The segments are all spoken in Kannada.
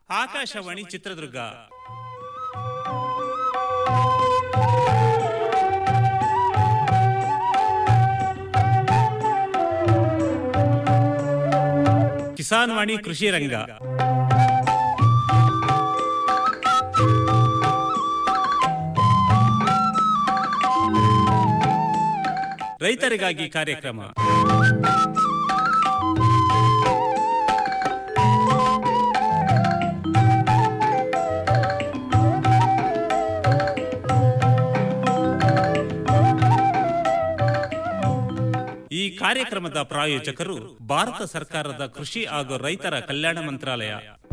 ಆಕಾಶವಾಣಿ ಚಿತ್ರದುರ್ಗ ಕಿಸಾನ್ ವಾಣಿ ಕೃಷಿ ರಂಗ ರೈತರಿಗಾಗಿ ಕಾರ್ಯಕ್ರಮ ಈ ಕಾರ್ಯಕ್ರಮದ ಪ್ರಾಯೋಜಕರು ಭಾರತ ಸರ್ಕಾರದ ಕೃಷಿ ಹಾಗೂ ರೈತರ ಕಲ್ಯಾಣ ಮಂತ್ರಾಲಯ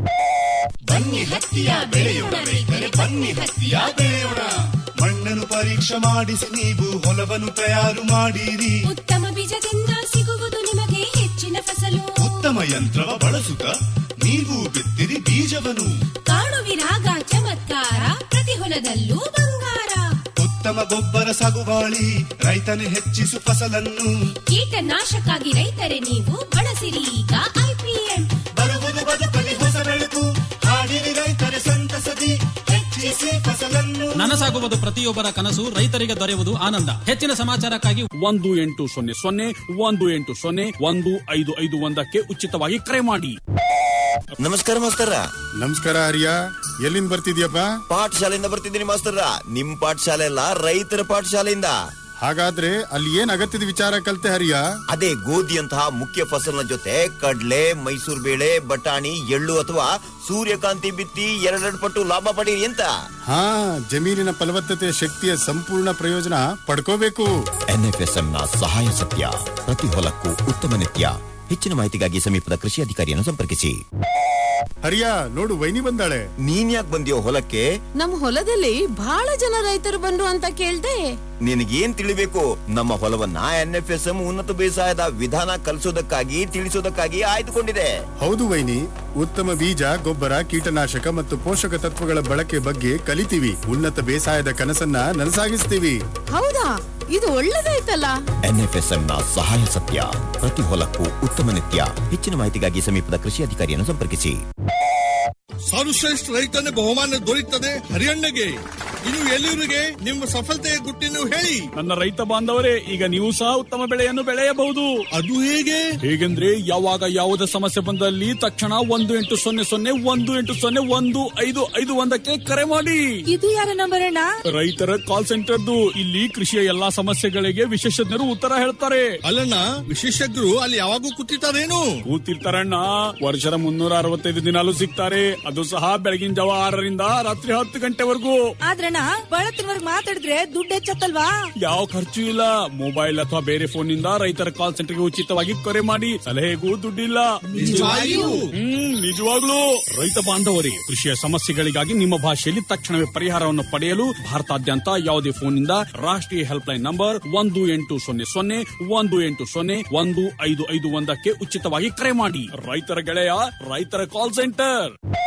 ಬನ್ನಿ ಹತ್ತಿಯ ಬೆಳೆಯೋಣ ರೈತರೆ ಬನ್ನಿ ಹತ್ತಿಯ ಬೆಳೆಯೋಣ ಮಣ್ಣನ್ನು ಪರೀಕ್ಷೆ ಮಾಡಿಸಿ ನೀವು ಹೊಲವನ್ನು ತಯಾರು ಮಾಡಿರಿ ಉತ್ತಮ ಬೀಜದಿಂದ ಸಿಗುವುದು ನಿಮಗೆ ಹೆಚ್ಚಿನ ಫಸಲು ಉತ್ತಮ ಯಂತ್ರವ ಬಳಸುತ್ತ ನೀವು ಬಿತ್ತಿರಿ ಬೀಜವನ್ನು ಕಾಣುವಿರಾಗ ಚಮತ್ಕಾರ ಪ್ರತಿ ಹೊಲದಲ್ಲೂ ಬಂಗಾರ ಉತ್ತಮ ಗೊಬ್ಬರ ಸಾಗುವಾಳಿ ರೈತನು ಹೆಚ್ಚಿಸು ಫಸಲನ್ನು ಕೀಟನಾಶಕ್ಕಾಗಿ ರೈತರೇ ನೀವು ಬಳಸಿರಿ ಈಗ ಐಪಿಎಂ ಬರುವುದು ಬದುಕಲಿ ಹೊಸ ಬೆಳಕು ಹಾಡಿರಿ ರೈತರೆ ಸಂತಸದಿ ಹೆಚ್ಚಿಸಿ ಫಸಲನ್ನು ನನಸಾಗುವುದು ಪ್ರತಿಯೊಬ್ಬರ ಕನಸು ರೈತರಿಗೆ ದೊರೆಯುವುದು ಆನಂದ ಹೆಚ್ಚಿನ ಸಮಾಚಾರಕ್ಕಾಗಿ ಒಂದು ಎಂಟು ಸೊನ್ನೆ ಸೊನ್ನೆ ಒಂದು ಎಂಟು ಸೊನ್ನೆ ಒಂದು ಐದು ಐದು ಒಂದಕ್ಕೆ ಉಚಿತವಾಗಿ ಕರೆ ಮಾಡಿ ನಮಸ್ಕಾರ ಮಾಸ್ತರ ನಮಸ್ಕಾರ ಹರಿಯ ಎಲ್ಲಿಂದ ಬರ್ತಿದ್ಯಪ್ಪ ಪಾಠಶಾಲೆಯಿಂದ ಬರ್ತಿದ್ದೀನಿ ಮಾಸ್ತರ ನಿಮ್ ಪಾಠಶಾಲೆ ಅಲ್ಲ ರೈತರ ಪಾಠಶಾಲೆಯಿಂದ ಹಾಗಾದ್ರೆ ಅಲ್ಲಿ ಏನ್ ಅಗತ್ಯದ ವಿಚಾರ ಕಲ್ತೆ ಹರಿಯ ಅದೇ ಗೋಧಿಯಂತಹ ಮುಖ್ಯ ಫಸಲಿನ ಜೊತೆ ಕಡ್ಲೆ ಮೈಸೂರು ಬೇಳೆ ಬಟಾಣಿ ಎಳ್ಳು ಅಥವಾ ಸೂರ್ಯಕಾಂತಿ ಬಿತ್ತಿ ಎರಡೆರಡು ಪಟ್ಟು ಲಾಭ ಪಡೀರಿ ಅಂತ ಹಾ ಜಮೀನಿನ ಫಲವತ್ತತೆ ಶಕ್ತಿಯ ಸಂಪೂರ್ಣ ಪ್ರಯೋಜನ ಪಡ್ಕೋಬೇಕು ಎನ್ಎಫ್ಎಸ್ಎಂ ನ ಸಹಾಯ ಸತ್ಯ ಪ್ರತಿ ಹೊಲಕ್ಕೂ ಉತ್ತಮ ನಿತ್ಯ ಹೆಚ್ಚಿನ ಮಾಹಿತಿಗಾಗಿ ಸಮೀಪದ ಕೃಷಿ ಅಧಿಕಾರಿಯನ್ನು ಸಂಪರ್ಕಿಸಿ ಹರಿಯ ನೋಡು ವೈನಿ ಬಂದಾಳೆ ನೀನ್ ಯಾಕೆ ಬಂದಿಯೋ ಹೊಲಕ್ಕೆ ನಮ್ ಹೊಲದಲ್ಲಿ ಬಹಳ ಜನ ರೈತರು ಬಂದ್ರು ಅಂತ ಕೇಳ್ದೆ ನಿನಗೇನ್ ತಿಳಿಬೇಕು ನಮ್ಮ ಹೊಲವನ್ನ ಎನ್ಎಫ್ಎಸ್ಎಂ ಉನ್ನತ ಬೇಸಾಯದ ವಿಧಾನ ಕಲಿಸೋದಕ್ಕಾಗಿ ತಿಳಿಸೋದಕ್ಕಾಗಿ ಆಯ್ದುಕೊಂಡಿದೆ ಹೌದು ವೈನಿ ಉತ್ತಮ ಬೀಜ ಗೊಬ್ಬರ ಕೀಟನಾಶಕ ಮತ್ತು ಪೋಷಕ ತತ್ವಗಳ ಬಳಕೆ ಬಗ್ಗೆ ಕಲಿತೀವಿ ಉನ್ನತ ಬೇಸಾಯದ ಕನಸನ್ನ ನನಸಾಗಿಸ್ತೀವಿ ಹೌದಾ ಇದು ಒಳ್ಳೇದಾಯ್ತಲ್ಲ ಎನ್ಎಫ್ಎಸ್ಎಂ ನ ಸಹಾಯ ಸತ್ಯ ಪ್ರತಿ ಹೊಲಕ್ಕೂ ಉತ್ತಮ ನಿತ್ಯ ಹೆಚ್ಚಿನ ಮಾಹಿತಿಗಾಗಿ ಸಮೀಪದ ಕೃಷಿ ಅಧಿಕಾರಿಯನ್ನು ಸಂಪರ್ಕಿಸಿ ಸರ್ವಶ್ರೇಷ್ಠ ರೈತನ ಬಹುಮಾನ ದೊರೆಯುತ್ತದೆ ಹರಿಯಣ್ಣಗೆ ಇನ್ನು ಎಲ್ಲಿವರಿಗೆ ನಿಮ್ಮ ಸಫಲತೆಯ ಗುಟ್ಟಿನ ಹೇಳಿ ನನ್ನ ರೈತ ಬಾಂಧವರೇ ಈಗ ನೀವು ಸಹ ಉತ್ತಮ ಬೆಳೆಯನ್ನು ಬೆಳೆಯಬಹುದು ಅದು ಹೇಗೆ ಹೇಗೆಂದ್ರೆ ಯಾವಾಗ ಯಾವುದೇ ಸಮಸ್ಯೆ ಬಂದಲ್ಲಿ ತಕ್ಷಣ ಒಂದು ಎಂಟು ಸೊನ್ನೆ ಸೊನ್ನೆ ಒಂದು ಎಂಟು ಸೊನ್ನೆ ಒಂದು ಐದು ಐದು ಒಂದಕ್ಕೆ ಕರೆ ಮಾಡಿ ಇದು ಯಾರ ನಂಬರ್ ಅಣ್ಣ ರೈತರ ಕಾಲ್ ಸೆಂಟರ್ದು ಇಲ್ಲಿ ಕೃಷಿಯ ಎಲ್ಲಾ ಸಮಸ್ಯೆಗಳಿಗೆ ವಿಶೇಷಜ್ಞರು ಉತ್ತರ ಹೇಳ್ತಾರೆ ಅಲ್ಲಣ್ಣ ವಿಶೇಷಜ್ಞರು ಅಲ್ಲಿ ಯಾವಾಗೂ ಕೂತಿರ್ತಾರೇನು ಕೂತಿರ್ತಾರಣ್ಣ ವರ್ಷದ ಮುನ್ನೂರ ಅರವತ್ತೈದು ದಿನಾಲು ಸಿಗ್ತಾರೆ ಅದು ಸಹ ಬೆಳಗಿನ ಜಾವ ಆರರಿಂದ ರಾತ್ರಿ ಹತ್ತು ಗಂಟೆವರೆಗೂ ಆದ್ರಣ್ಣ ಬಳತ್ತಿನವರ್ಗ್ ಮಾತಾಡಿದ್ರೆ ದುಡ್ಡು ಹೆಚ್ಚತ್ತಲ್ವಾ ಯಾವ ಖರ್ಚು ಇಲ್ಲ ಮೊಬೈಲ್ ಅಥವಾ ಬೇರೆ ಫೋನ್ ನಿಂದ ರೈತರ ಕಾಲ್ ಸೆಂಟರ್ಗೆ ಉಚಿತವಾಗಿ ಕರೆ ಮಾಡಿ ಸಲಹೆಗೂ ದುಡ್ಡಿಲ್ಲ ನಿಜವಾಗಿಯೂ? ಹ್ಮ್ ನಿಜವಾಗ್ಲೂ ರೈತ ಬಾಂಧವರೇ ಕೃಷಿಯ ಸಮಸ್ಯೆಗಳಿಗಾಗಿ ನಿಮ್ಮ ಭಾಷೆಯಲ್ಲಿ ತಕ್ಷಣವೇ ಪರಿಹಾರವನ್ನು ಪಡೆಯಲು ಭಾರತಾದ್ಯಂತ ಯಾವುದೇ ಫೋನ್ ನಿಂದ ರಾಷ್ಟ್ರೀಯ ಹೆಲ್ಪ್ ಲೈನ್ ನಂಬರ್ ಒಂದು ಎಂಟು ಸೊನ್ನೆ ಸೊನ್ನೆ ಒಂದು ಎಂಟು ಸೊನ್ನೆ ಒಂದು ಐದು ಐದು ಒಂದಕ್ಕೆ ಉಚಿತವಾಗಿ ಕರೆ ಮಾಡಿ ರೈತರ ಗೆಳೆಯ ರೈತರ ಕಾಲ್ ಸೆಂಟರ್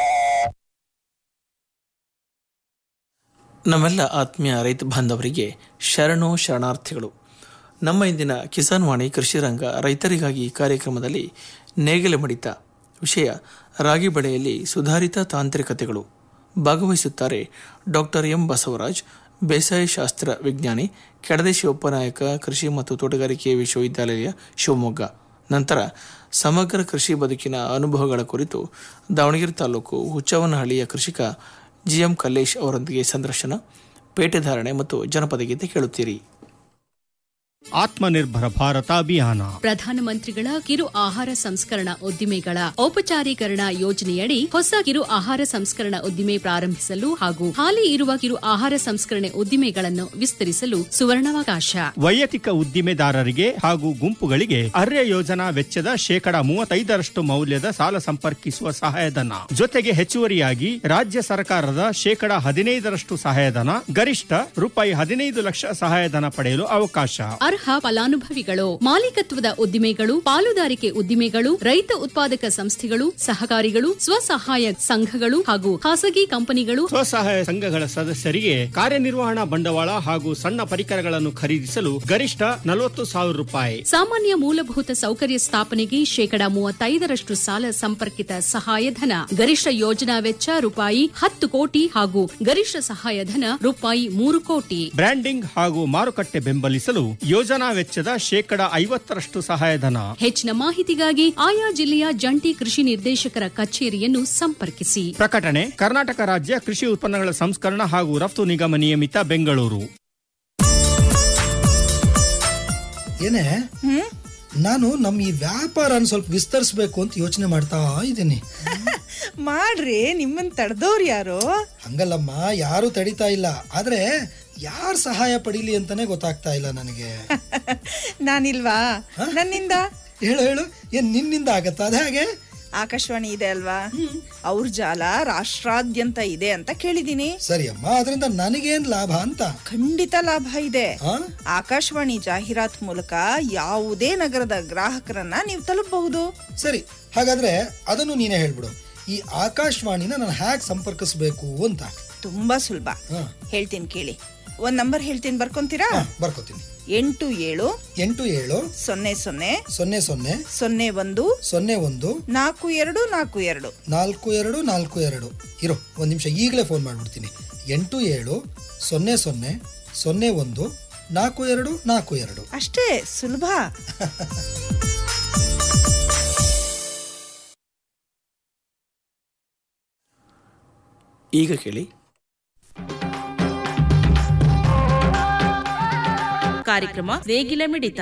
ನಮ್ಮೆಲ್ಲ ಆತ್ಮೀಯ ರೈತ ಬಾಂಧವರಿಗೆ ಶರಣು ಶರಣಾರ್ಥಿಗಳು ನಮ್ಮ ಇಂದಿನ ಕಿಸಾನ್ ವಾಣಿ ಕೃಷಿ ರಂಗ ರೈತರಿಗಾಗಿ ಕಾರ್ಯಕ್ರಮದಲ್ಲಿ ನೇಗಿಲ ಮಡಿತ ವಿಷಯ ರಾಗಿ ಬೆಳೆಯಲ್ಲಿ ಸುಧಾರಿತ ತಾಂತ್ರಿಕತೆಗಳು ಭಾಗವಹಿಸುತ್ತಾರೆ ಡಾಕ್ಟರ್ ಎಂ ಬಸವರಾಜ್ ಬೇಸಾಯ ಶಾಸ್ತ್ರ ವಿಜ್ಞಾನಿ ಕೆಡದೆ ಶಿವಪ್ಪನಾಯಕ ಕೃಷಿ ಮತ್ತು ತೋಟಗಾರಿಕೆ ವಿಶ್ವವಿದ್ಯಾಲಯ ಶಿವಮೊಗ್ಗ ನಂತರ ಸಮಗ್ರ ಕೃಷಿ ಬದುಕಿನ ಅನುಭವಗಳ ಕುರಿತು ದಾವಣಗೆರೆ ತಾಲೂಕು ಹುಚ್ಚವನಹಳ್ಳಿಯ ಕೃಷಿಕ ಜಿಎಂ ಕಲ್ಲೇಶ್ ಅವರೊಂದಿಗೆ ಸಂದರ್ಶನ ಪೇಟೆಧಾರಣೆ ಮತ್ತು ಜನಪದ ಗೀತೆ ಕೇಳುತ್ತೀರಿ ಆತ್ಮನಿರ್ಭರ ಭಾರತ ಅಭಿಯಾನ ಪ್ರಧಾನಮಂತ್ರಿಗಳ ಕಿರು ಆಹಾರ ಸಂಸ್ಕರಣಾ ಉದ್ದಿಮೆಗಳ ಔಪಚಾರೀಕರಣ ಯೋಜನೆಯಡಿ ಹೊಸ ಕಿರು ಆಹಾರ ಸಂಸ್ಕರಣಾ ಉದ್ದಿಮೆ ಪ್ರಾರಂಭಿಸಲು ಹಾಗೂ ಹಾಲಿ ಇರುವ ಕಿರು ಆಹಾರ ಸಂಸ್ಕರಣೆ ಉದ್ದಿಮೆಗಳನ್ನು ವಿಸ್ತರಿಸಲು ಸುವರ್ಣಾವಕಾಶ ವೈಯಕ್ತಿಕ ಉದ್ದಿಮೆದಾರರಿಗೆ ಹಾಗೂ ಗುಂಪುಗಳಿಗೆ ಅರ್ಯ ಯೋಜನಾ ವೆಚ್ಚದ ಶೇಕಡಾ ಮೂವತ್ತೈದರಷ್ಟು ಮೌಲ್ಯದ ಸಾಲ ಸಂಪರ್ಕಿಸುವ ಸಹಾಯಧನ ಜೊತೆಗೆ ಹೆಚ್ಚುವರಿಯಾಗಿ ರಾಜ್ಯ ಸರ್ಕಾರದ ಶೇಕಡಾ ಹದಿನೈದರಷ್ಟು ಸಹಾಯಧನ ಗರಿಷ್ಠ ರೂಪಾಯಿ ಹದಿನೈದು ಲಕ್ಷ ಸಹಾಯಧನ ಪಡೆಯಲು ಅವಕಾಶ ಅರ್ಹ ಫಲಾನುಭವಿಗಳು ಮಾಲೀಕತ್ವದ ಉದ್ದಿಮೆಗಳು ಪಾಲುದಾರಿಕೆ ಉದ್ದಿಮೆಗಳು ರೈತ ಉತ್ಪಾದಕ ಸಂಸ್ಥೆಗಳು ಸಹಕಾರಿಗಳು ಸ್ವಸಹಾಯ ಸಂಘಗಳು ಹಾಗೂ ಖಾಸಗಿ ಕಂಪನಿಗಳು ಸ್ವಸಹಾಯ ಸಂಘಗಳ ಸದಸ್ಯರಿಗೆ ಕಾರ್ಯನಿರ್ವಹಣಾ ಬಂಡವಾಳ ಹಾಗೂ ಸಣ್ಣ ಪರಿಕರಗಳನ್ನು ಖರೀದಿಸಲು ಗರಿಷ್ಠ ನಲವತ್ತು ಸಾವಿರ ರೂಪಾಯಿ ಸಾಮಾನ್ಯ ಮೂಲಭೂತ ಸೌಕರ್ಯ ಸ್ಥಾಪನೆಗೆ ಶೇಕಡಾ ಮೂವತ್ತೈದರಷ್ಟು ಸಾಲ ಸಂಪರ್ಕಿತ ಸಹಾಯಧನ ಗರಿಷ್ಠ ಯೋಜನಾ ವೆಚ್ಚ ರೂಪಾಯಿ ಹತ್ತು ಕೋಟಿ ಹಾಗೂ ಗರಿಷ್ಠ ಸಹಾಯಧನ ರೂಪಾಯಿ ಮೂರು ಕೋಟಿ ಬ್ರ್ಯಾಂಡಿಂಗ್ ಹಾಗೂ ಮಾರುಕಟ್ಟೆ ಬೆಂಬಲಿಸಲು ಯೋಜನಾ ವೆಚ್ಚದ ಶೇಕಡ ಐವತ್ತರಷ್ಟು ಸಹಾಯಧನ ಹೆಚ್ಚಿನ ಮಾಹಿತಿಗಾಗಿ ಆಯಾ ಜಿಲ್ಲೆಯ ಜಂಟಿ ಕೃಷಿ ನಿರ್ದೇಶಕರ ಕಚೇರಿಯನ್ನು ಸಂಪರ್ಕಿಸಿ ಪ್ರಕಟಣೆ ಕರ್ನಾಟಕ ರಾಜ್ಯ ಕೃಷಿ ಉತ್ಪನ್ನಗಳ ಸಂಸ್ಕರಣ ಹಾಗೂ ರಫ್ತು ನಿಗಮ ನಿಯಮಿತ ಬೆಂಗಳೂರು ಏನೇ ನಾನು ನಮ್ಮ ಈ ವ್ಯಾಪಾರನ ಸ್ವಲ್ಪ ವಿಸ್ತರಿಸ್ಬೇಕು ಅಂತ ಯೋಚನೆ ಮಾಡ್ತಾ ಇದ್ದೀನಿ ಮಾಡ್ರಿ ನಿಮ್ಮನ್ ತಡೆದವ್ರು ಯಾರು ಹಂಗಲ್ಲಮ್ಮ ಯಾರು ತಡಿತಾ ಇಲ್ಲ ಆದ್ರೆ ಯಾರ್ ಸಹಾಯ ಪಡೀಲಿ ಅಂತಾನೆ ಗೊತ್ತಾಗ್ತಾ ಇಲ್ಲ ನನಗೆ ನಾನಿಲ್ವಾ ನನ್ನಿಂದ ಹೇಳು ಹೇಳು ಏನ್ ನಿನ್ನಿಂದ ಆಗತ್ತಾ ಅದ ಹಾಗೆ ಆಕಾಶವಾಣಿ ಇದೆ ಅಲ್ವಾ ಅವ್ರ ಜಾಲ ರಾಷ್ಟ್ರಾದ್ಯಂತ ಇದೆ ಅಂತ ಕೇಳಿದೀನಿ ಸರಿ ಅಮ್ಮ ಅದರಿಂದ ನನಗೇನ್ ಲಾಭ ಅಂತ ಖಂಡಿತ ಲಾಭ ಇದೆ ಆಕಾಶವಾಣಿ ಜಾಹೀರಾತ್ ಮೂಲಕ ಯಾವುದೇ ನಗರದ ಗ್ರಾಹಕರನ್ನ ನೀವು ತಲುಪಬಹುದು ಸರಿ ಹಾಗಾದ್ರೆ ಅದನ್ನು ನೀನೇ ಹೇಳ್ಬಿಡು ಈ ಆಕಾಶವಾಣಿನ ನಾನು ಹ್ಯಾಕ್ ಸಂಪರ್ಕಿಸ್ಬೇಕು ಅಂತ ತುಂಬಾ ಸುಲಭ ಹೇಳ್ತೀನಿ ಕೇಳಿ ಒಂದ್ ನಂಬರ್ ಹೇಳ್ತೀನಿ ಬರ್ಕೊಂತೀರಾ ಬರ್ಕೋತೀನಿ ಎಂಟು ಏಳು ಎಂಟು ಏಳು ಸೊನ್ನೆ ಸೊನ್ನೆ ಸೊನ್ನೆ ಸೊನ್ನೆ ಸೊನ್ನೆ ಒಂದು ಸೊನ್ನೆ ಒಂದು ನಾಲ್ಕು ಎರಡು ನಾಲ್ಕು ಎರಡು ನಾಲ್ಕು ಎರಡು ನಾಲ್ಕು ಎರಡು ಇರೋ ಒಂದು ನಿಮಿಷ ಈಗಲೇ ಫೋನ್ ಮಾಡ್ಬಿಡ್ತೀನಿ ಎಂಟು ಏಳು ಸೊನ್ನೆ ಸೊನ್ನೆ ಸೊನ್ನೆ ಒಂದು ನಾಲ್ಕು ಎರಡು ನಾಲ್ಕು ಎರಡು ಅಷ್ಟೇ ಸುಲಭ ಈಗ ಕೇಳಿ ಕಾರ್ಯಕ್ರಮ ನೇಗಿಲ ಮಿಡಿತ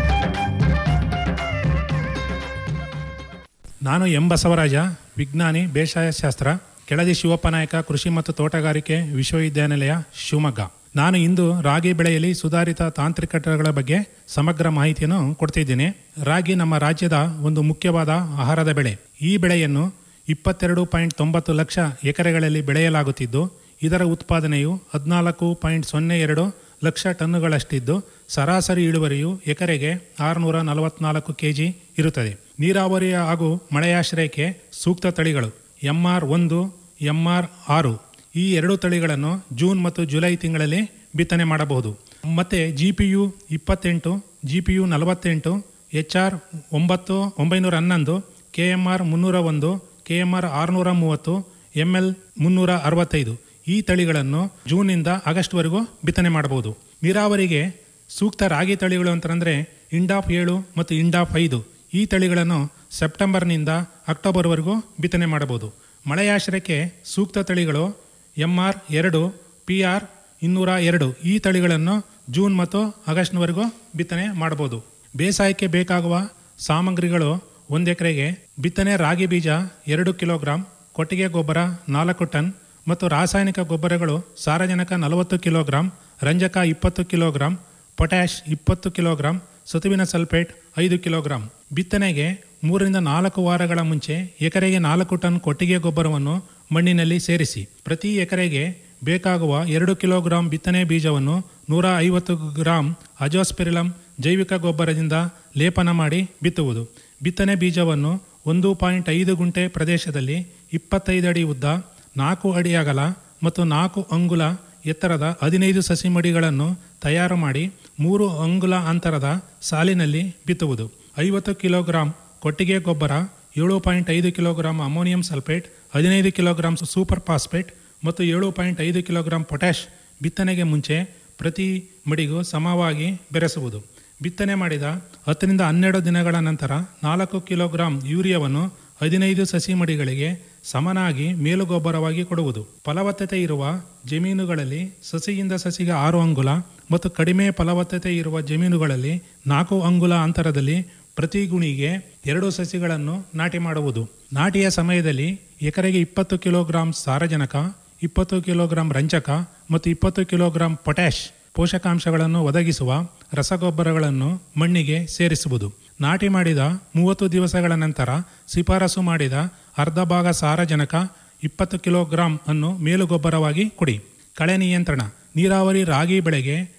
ನಾನು ಎಂ ಬಸವರಾಜ ವಿಜ್ಞಾನಿ ಬೇಸಾಯ ಶಾಸ್ತ್ರ ಕೆಳದಿ ಶಿವಪ್ಪನಾಯಕ ಕೃಷಿ ಮತ್ತು ತೋಟಗಾರಿಕೆ ವಿಶ್ವವಿದ್ಯಾನಿಲಯ ಶಿವಮೊಗ್ಗ ನಾನು ಇಂದು ರಾಗಿ ಬೆಳೆಯಲ್ಲಿ ಸುಧಾರಿತ ತಾಂತ್ರಿಕತೆಗಳ ಬಗ್ಗೆ ಸಮಗ್ರ ಮಾಹಿತಿಯನ್ನು ಕೊಡ್ತಿದ್ದೀನಿ ರಾಗಿ ನಮ್ಮ ರಾಜ್ಯದ ಒಂದು ಮುಖ್ಯವಾದ ಆಹಾರದ ಬೆಳೆ ಈ ಬೆಳೆಯನ್ನು ಇಪ್ಪತ್ತೆರಡು ಪಾಯಿಂಟ್ ತೊಂಬತ್ತು ಲಕ್ಷ ಎಕರೆಗಳಲ್ಲಿ ಬೆಳೆಯಲಾಗುತ್ತಿದ್ದು ಇದರ ಉತ್ಪಾದನೆಯು ಹದಿನಾಲ್ಕು ಪಾಯಿಂಟ್ ಸೊನ್ನೆ ಎರಡು ಲಕ್ಷ ಟನ್ನುಗಳಷ್ಟಿದ್ದು ಸರಾಸರಿ ಇಳುವರಿಯು ಎಕರೆಗೆ ಆರುನೂರ ನಲವತ್ನಾಲ್ಕು ಕೆಜಿ ಇರುತ್ತದೆ ನೀರಾವರಿ ಹಾಗೂ ಮಳೆಯಾಶ್ರಯಕ್ಕೆ ಸೂಕ್ತ ತಳಿಗಳು ಎಂಆರ್ ಒಂದು ಎಂಆರ್ ಆರು ಈ ಎರಡು ತಳಿಗಳನ್ನು ಜೂನ್ ಮತ್ತು ಜುಲೈ ತಿಂಗಳಲ್ಲಿ ಬಿತ್ತನೆ ಮಾಡಬಹುದು ಮತ್ತೆ ಜಿ ಪಿ ಯು ಇಪ್ಪತ್ತೆಂಟು ಜಿ ಪಿ ಯು ನಲವತ್ತೆಂಟು ಎಚ್ ಆರ್ ಒಂಬತ್ತು ಒಂಬೈನೂರ ಹನ್ನೊಂದು ಕೆ ಎಮ್ ಆರ್ ಮುನ್ನೂರ ಒಂದು ಕೆ ಎಮ್ ಆರ್ ಆರುನೂರ ಮೂವತ್ತು ಎಮ್ ಎಲ್ ಮುನ್ನೂರ ಅರವತ್ತೈದು ಈ ತಳಿಗಳನ್ನು ಜೂನ್ನಿಂದ ಆಗಸ್ಟ್ವರೆಗೂ ಬಿತ್ತನೆ ಮಾಡಬಹುದು ನೀರಾವರಿಗೆ ಸೂಕ್ತ ರಾಗಿ ತಳಿಗಳು ಅಂತಂದರೆ ಇಂಡಾಫ್ ಏಳು ಮತ್ತು ಇಂಡಾಫ್ ಐದು ಈ ತಳಿಗಳನ್ನು ಸೆಪ್ಟೆಂಬರ್ನಿಂದ ಅಕ್ಟೋಬರ್ವರೆಗೂ ಬಿತ್ತನೆ ಮಾಡಬಹುದು ಮಳೆಯಾಶ್ರಯಕ್ಕೆ ಸೂಕ್ತ ತಳಿಗಳು ಎಮ್ ಆರ್ ಎರಡು ಪಿ ಆರ್ ಇನ್ನೂರ ಎರಡು ಈ ತಳಿಗಳನ್ನು ಜೂನ್ ಮತ್ತು ಆಗಸ್ಟ್ನವರೆಗೂ ಬಿತ್ತನೆ ಮಾಡಬಹುದು ಬೇಸಾಯಕ್ಕೆ ಬೇಕಾಗುವ ಸಾಮಗ್ರಿಗಳು ಒಂದು ಎಕರೆಗೆ ಬಿತ್ತನೆ ರಾಗಿ ಬೀಜ ಎರಡು ಕಿಲೋಗ್ರಾಂ ಕೊಟ್ಟಿಗೆ ಗೊಬ್ಬರ ನಾಲ್ಕು ಟನ್ ಮತ್ತು ರಾಸಾಯನಿಕ ಗೊಬ್ಬರಗಳು ಸಾರಜನಕ ನಲವತ್ತು ಕಿಲೋಗ್ರಾಂ ರಂಜಕ ಇಪ್ಪತ್ತು ಕಿಲೋಗ್ರಾಂ ಪೊಟ್ಯಾಷ್ ಇಪ್ಪತ್ತು ಕಿಲೋಗ್ರಾಂ ಸತುವಿನ ಸಲ್ಫೇಟ್ ಐದು ಕಿಲೋಗ್ರಾಂ ಬಿತ್ತನೆಗೆ ಮೂರರಿಂದ ನಾಲ್ಕು ವಾರಗಳ ಮುಂಚೆ ಎಕರೆಗೆ ನಾಲ್ಕು ಟನ್ ಕೊಟ್ಟಿಗೆ ಗೊಬ್ಬರವನ್ನು ಮಣ್ಣಿನಲ್ಲಿ ಸೇರಿಸಿ ಪ್ರತಿ ಎಕರೆಗೆ ಬೇಕಾಗುವ ಎರಡು ಕಿಲೋಗ್ರಾಂ ಬಿತ್ತನೆ ಬೀಜವನ್ನು ನೂರ ಐವತ್ತು ಗ್ರಾಂ ಅಜೋಸ್ಪೆರಿಲಂ ಜೈವಿಕ ಗೊಬ್ಬರದಿಂದ ಲೇಪನ ಮಾಡಿ ಬಿತ್ತುವುದು ಬಿತ್ತನೆ ಬೀಜವನ್ನು ಒಂದು ಪಾಯಿಂಟ್ ಐದು ಗುಂಟೆ ಪ್ರದೇಶದಲ್ಲಿ ಇಪ್ಪತ್ತೈದು ಅಡಿ ಉದ್ದ ನಾಲ್ಕು ಅಡಿ ಅಗಲ ಮತ್ತು ನಾಲ್ಕು ಅಂಗುಲ ಎತ್ತರದ ಹದಿನೈದು ಸಸಿ ಮಡಿಗಳನ್ನು ತಯಾರು ಮಾಡಿ ಮೂರು ಅಂಗುಲ ಅಂತರದ ಸಾಲಿನಲ್ಲಿ ಬಿತ್ತುವುದು ಐವತ್ತು ಕಿಲೋಗ್ರಾಂ ಕೊಟ್ಟಿಗೆ ಗೊಬ್ಬರ ಏಳು ಪಾಯಿಂಟ್ ಐದು ಕಿಲೋಗ್ರಾಂ ಅಮೋನಿಯಂ ಸಲ್ಫೇಟ್ ಹದಿನೈದು ಕಿಲೋಗ್ರಾಂ ಸೂಪರ್ ಫಾಸ್ಫೇಟ್ ಮತ್ತು ಏಳು ಪಾಯಿಂಟ್ ಐದು ಕಿಲೋಗ್ರಾಂ ಪೊಟ್ಯಾಷ್ ಬಿತ್ತನೆಗೆ ಮುಂಚೆ ಪ್ರತಿ ಮಡಿಗೂ ಸಮವಾಗಿ ಬೆರೆಸುವುದು ಬಿತ್ತನೆ ಮಾಡಿದ ಹತ್ತರಿಂದ ಹನ್ನೆರಡು ದಿನಗಳ ನಂತರ ನಾಲ್ಕು ಕಿಲೋಗ್ರಾಂ ಯೂರಿಯಾವನ್ನು ಹದಿನೈದು ಸಸಿ ಮಡಿಗಳಿಗೆ ಸಮನಾಗಿ ಮೇಲುಗೊಬ್ಬರವಾಗಿ ಕೊಡುವುದು ಫಲವತ್ತತೆ ಇರುವ ಜಮೀನುಗಳಲ್ಲಿ ಸಸಿಯಿಂದ ಸಸಿಗೆ ಆರು ಅಂಗುಲ ಮತ್ತು ಕಡಿಮೆ ಫಲವತ್ತತೆ ಇರುವ ಜಮೀನುಗಳಲ್ಲಿ ನಾಲ್ಕು ಅಂಗುಲ ಅಂತರದಲ್ಲಿ ಪ್ರತಿ ಗುಣಿಗೆ ಎರಡು ಸಸಿಗಳನ್ನು ನಾಟಿ ಮಾಡುವುದು ನಾಟಿಯ ಸಮಯದಲ್ಲಿ ಎಕರೆಗೆ ಇಪ್ಪತ್ತು ಕಿಲೋಗ್ರಾಂ ಸಾರಜನಕ ಇಪ್ಪತ್ತು ಕಿಲೋಗ್ರಾಂ ರಂಜಕ ಮತ್ತು ಇಪ್ಪತ್ತು ಕಿಲೋಗ್ರಾಂ ಪೊಟ್ಯಾಷ್ ಪೋಷಕಾಂಶಗಳನ್ನು ಒದಗಿಸುವ ರಸಗೊಬ್ಬರಗಳನ್ನು ಮಣ್ಣಿಗೆ ಸೇರಿಸುವುದು ನಾಟಿ ಮಾಡಿದ ಮೂವತ್ತು ದಿವಸಗಳ ನಂತರ ಶಿಫಾರಸು ಮಾಡಿದ ಅರ್ಧ ಭಾಗ ಸಾರಜನಕ ಇಪ್ಪತ್ತು ಕಿಲೋಗ್ರಾಂ ಅನ್ನು ಮೇಲುಗೊಬ್ಬರವಾಗಿ ಕೊಡಿ ಕಳೆ ನಿಯಂತ್ರಣ ನೀರಾವರಿ ರಾಗಿ ಬೆಳೆಗೆ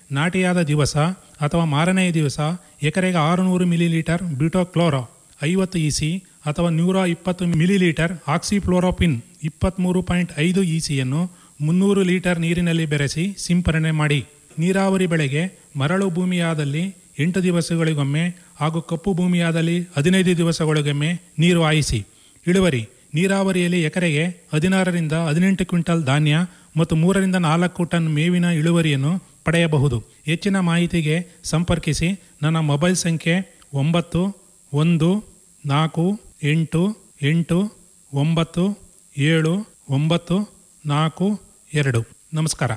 ನಾಟಿಯಾದ ದಿವಸ ಅಥವಾ ಮಾರನೆಯ ದಿವಸ ಎಕರೆಗೆ ಆರುನೂರು ಮಿಲಿಲೀಟರ್ ಬ್ಯೂಟೋಕ್ಲೋರೋ ಐವತ್ತು ಇಸಿ ಅಥವಾ ನೂರ ಇಪ್ಪತ್ತು ಮಿಲಿಲೀಟರ್ ಆಕ್ಸಿಫ್ಲೋರೋಪಿನ್ ಇಪ್ಪತ್ತ್ಮೂರು ಪಾಯಿಂಟ್ ಐದು ಇಸಿಯನ್ನು ಮುನ್ನೂರು ಲೀಟರ್ ನೀರಿನಲ್ಲಿ ಬೆರೆಸಿ ಸಿಂಪರಣೆ ಮಾಡಿ ನೀರಾವರಿ ಬೆಳೆಗೆ ಮರಳು ಭೂಮಿಯಾದಲ್ಲಿ ಎಂಟು ದಿವಸಗಳಿಗೊಮ್ಮೆ ಹಾಗೂ ಕಪ್ಪು ಭೂಮಿಯಾದಲ್ಲಿ ಹದಿನೈದು ದಿವಸಗಳಿಗೊಮ್ಮೆ ನೀರು ಹಾಯಿಸಿ ಇಳುವರಿ ನೀರಾವರಿಯಲ್ಲಿ ಎಕರೆಗೆ ಹದಿನಾರರಿಂದ ಹದಿನೆಂಟು ಕ್ವಿಂಟಲ್ ಧಾನ್ಯ ಮತ್ತು ಮೂರರಿಂದ ನಾಲ್ಕು ಟನ್ ಮೇವಿನ ಇಳುವರಿಯನ್ನು ಪಡೆಯಬಹುದು ಹೆಚ್ಚಿನ ಮಾಹಿತಿಗೆ ಸಂಪರ್ಕಿಸಿ ನನ್ನ ಮೊಬೈಲ್ ಸಂಖ್ಯೆ ಒಂಬತ್ತು ಒಂದು ನಾಲ್ಕು ಎಂಟು ಎಂಟು ಒಂಬತ್ತು ಏಳು ಒಂಬತ್ತು ನಾಲ್ಕು ಎರಡು ನಮಸ್ಕಾರ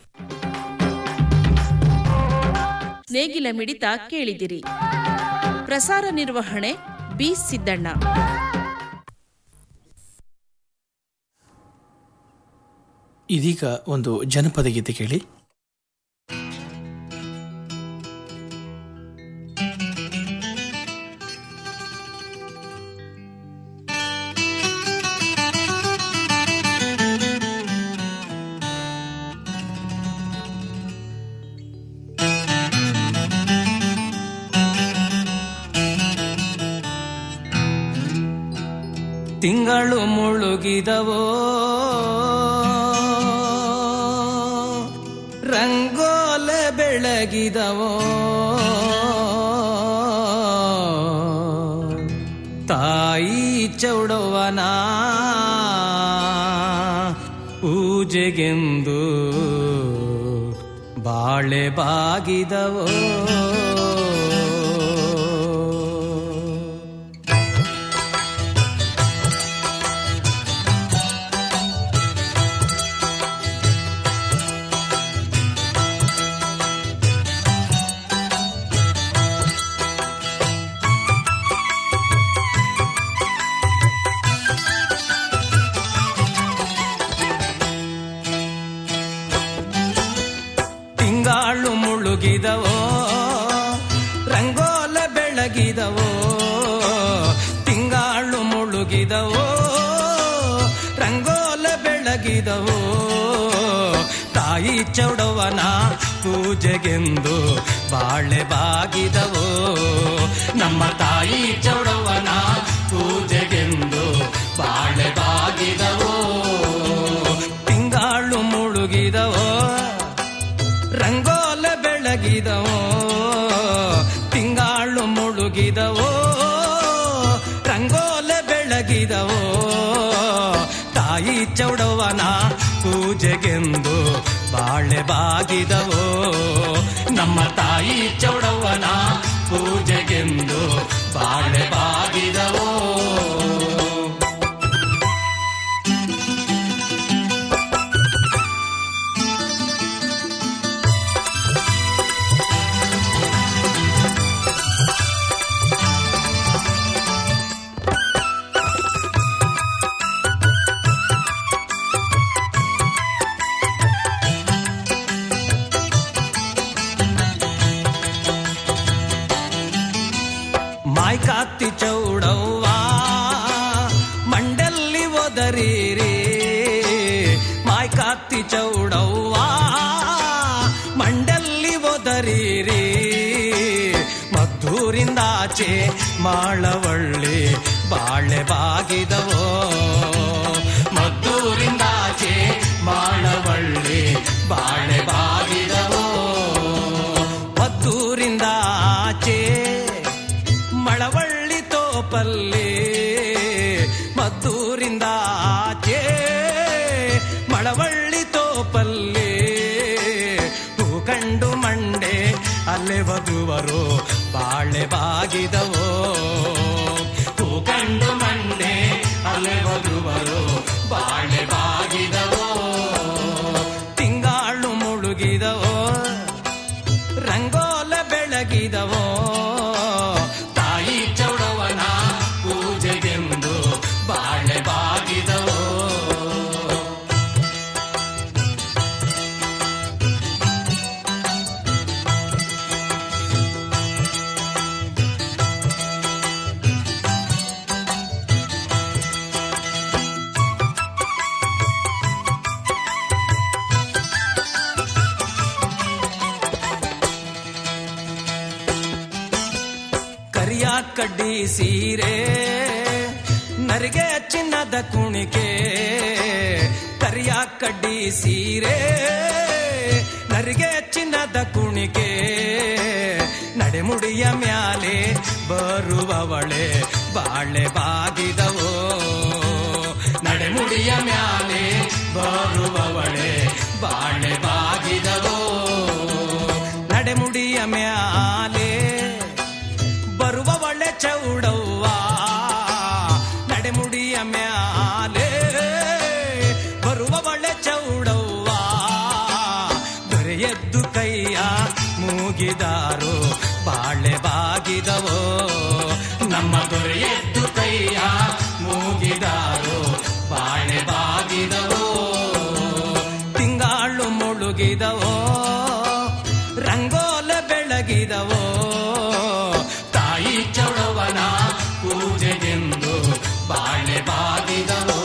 ನೇಗಿಲ ಮಿಡಿತ ಕೇಳಿದಿರಿ ಪ್ರಸಾರ ನಿರ್ವಹಣೆ ಬಿ ಸಿದ್ದಣ್ಣ ಇದೀಗ ಒಂದು ಜನಪದ ಗೀತೆ ಕೇಳಿ ತಿಂಗಳು ಮುಳುಗಿದವೋ ರಂಗೋಲೆ ಬೆಳಗಿದವೋ ತಾಯಿ ಚೌಡವನ ಪೂಜೆಗೆಂದು ಬಾಳೆ ಬಾಗಿದವೋ ತಿಂಗಾಳು ಮುಳುಗಿದವೋ ರಂಗೋಲ ಬೆಳಗಿದವೋ ತಿಂಗಾಳು ಮುಳುಗಿದವೋ ರಂಗೋಲ ಬೆಳಗಿದವೋ ತಾಯಿ ಚೌಡವನ ಪೂಜೆಗೆಂದು ಬಾಳೆ ಬಾಗಿದವೋ ನಮ್ಮ ತಾಯಿ ಚೌಡವನ ಪೂಜೆಗೆಂದು ಬಾಳೆ ಬಾಗಿದವೋ ತಿಂಗಾಳು ಮುಳುಗಿದವೋ ರಂಗೋಲ ಬೆಳಗಿದವೋ ತಿಂಗಾಳು ಮುಳುಗಿದವೋ ರಂಗೋಲ ಬೆಳಗಿದವೋ ತಾಯಿ ಚೌಡವನ ಪೂಜೆಗೆಂದು ಬಾಳೆ ಬಾಗಿದವೋ ನಮ್ಮ ತಾಯಿ ಚೌಡವನ ಪೂಜೆಗೆಂದು ಬಾಳೆ ಬಾಗಿದವೋ ಮಾಯ್ ಕಾತಿ ಚೌಡವ್ವ ಮಂಡಲ್ಲಿ ಒದರೀರಿ ಮಾಯ್ ಕಾತಿ ಚೌಡವ್ವ ಮಂಡಲ್ಲಿ ಒದರೀರಿ ಮದ್ದೂರಿಂದಾಚೆ ಮಾಳವಳ್ಳಿ ಬಾಳೆ ಬಾಗಿದವೋ ಮದ್ದೂರಿಂದಾಚೆ ಮಾಳವಳ್ಳಿ ಬಾಳೆ ಬಾಗಿದವೋ ಮದ್ದೂರಿಂದಾಚೆ ಮಳವಳ್ಳಿ ತೋಪಲ್ಲಿ ಮದ್ದೂರಿಂದ ಆಚೆ ಮಳವಳ್ಳಿ ತೋಪಲ್ಲಿ ಹೂ ಕಂಡು ಮಂಡೆ ಅಲ್ಲೇ ವಧುವರು ಬಾಳೆ ಬಾಗಿದವೋ ಹೂ ಕಂಡು ಮಂಡೆ ಅಲ್ಲೇ ವಧುವರು ಬಾಳೆ ಬಾಗಿದವೋ ತಿಂಗಾಳು ಮುಳುಗಿದವೋ ರಂಗೋಲ ಬೆಳಗಿದವೋ ತಾಯಿ ಚೌಡವನ ಪೂಜೆಗೆಂದು ಬಾಳೆ ಬಾಗಿದವೋ ಕಡ್ಡಿ ಸೀರೆ ನರಿಗೆ ಚಿನ್ನದ ಕುಣಿಕೆ ಕರಿಯ ಕಡ್ಡಿ ಸೀರೆ ನರಿಗೆ ಚಿನ್ನದ ಕುಣಿಕೆ ನಡೆಮುಡಿಯ ಮ್ಯಾಲೆ ಬರುವವಳೆ ಬಾಳೆ ಬಾಗಿದವೋ ನಡೆಮುಡಿಯ ಮ್ಯಾಲೆ ಬರುವವಳೆ ಬಾಳೆ ಬಾಗಿದವೋ ನಡೆಮುಡಿಯ ಮ್ಯಾಲೆ ಬರುವವಳೆ ಚೌಡವ್ವ ನಡೆಮುಡಿಯ ಮ್ಯಾಲೆ ಬರುವವಳೆ ಚೌಡವ್ವ ದೊರೆಯದ್ದು ಕೈಯ ಮೂಗಿದಾರು ಬಾಳೆ ಬಾಗಿದವೋ ನಮ್ಮ ದೊರೆಯದ್ದು ಕೈಯ ಮೂಗಿದಾರು ಬಾಳೆ ಬಾಗಿದವೋ ತಿಂಗಾಳು ಮುಳುಗಿದವೋ ರಂಗೋಲ ಬೆಳಗಿದವೋ ತಾಯಿ ಚೌಡವನ ಪೂಜೆಗೆಂದು ಬಾಳೆ ಬಾಗಿದವೋ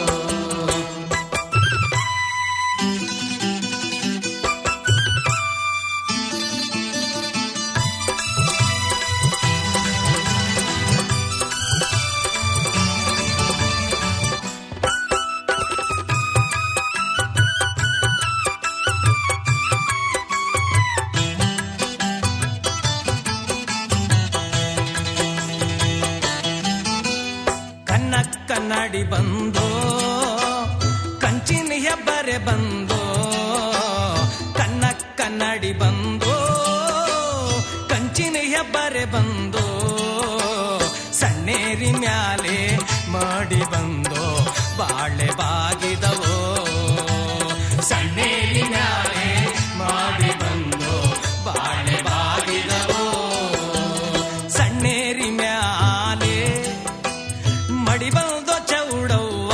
ಕನ್ನ ಕನ್ನಡಿ ಬಂದೋ ಕಂಚಿನ ಹೆಬ್ಬರೆ ಬಂದೋ ಕನ್ನ ಕನ್ನಡಿ ಬಂದೋ ಕಂಚಿನ ಹೆಬ್ಬರೆ ಬಂದೋ ಸಣ್ಣೇರಿ ಮ್ಯಾಲೆ ಮಾಡಿ ಬಂದೋ ಬಾಳೆ ಬಾಗಿದವೋ ಸಣ್ಣೇರಿ ಮ್ಯಾಲೆ ಮಾಡಿ ಬಂದೋ ಬಾಳೆ ಬಾಗಿದವೋ ಸಣ್ಣೇರಿ ಮ್ಯಾಲೆ ಮಡಿ ಬಂದೋ ಚೌಡವ್ವ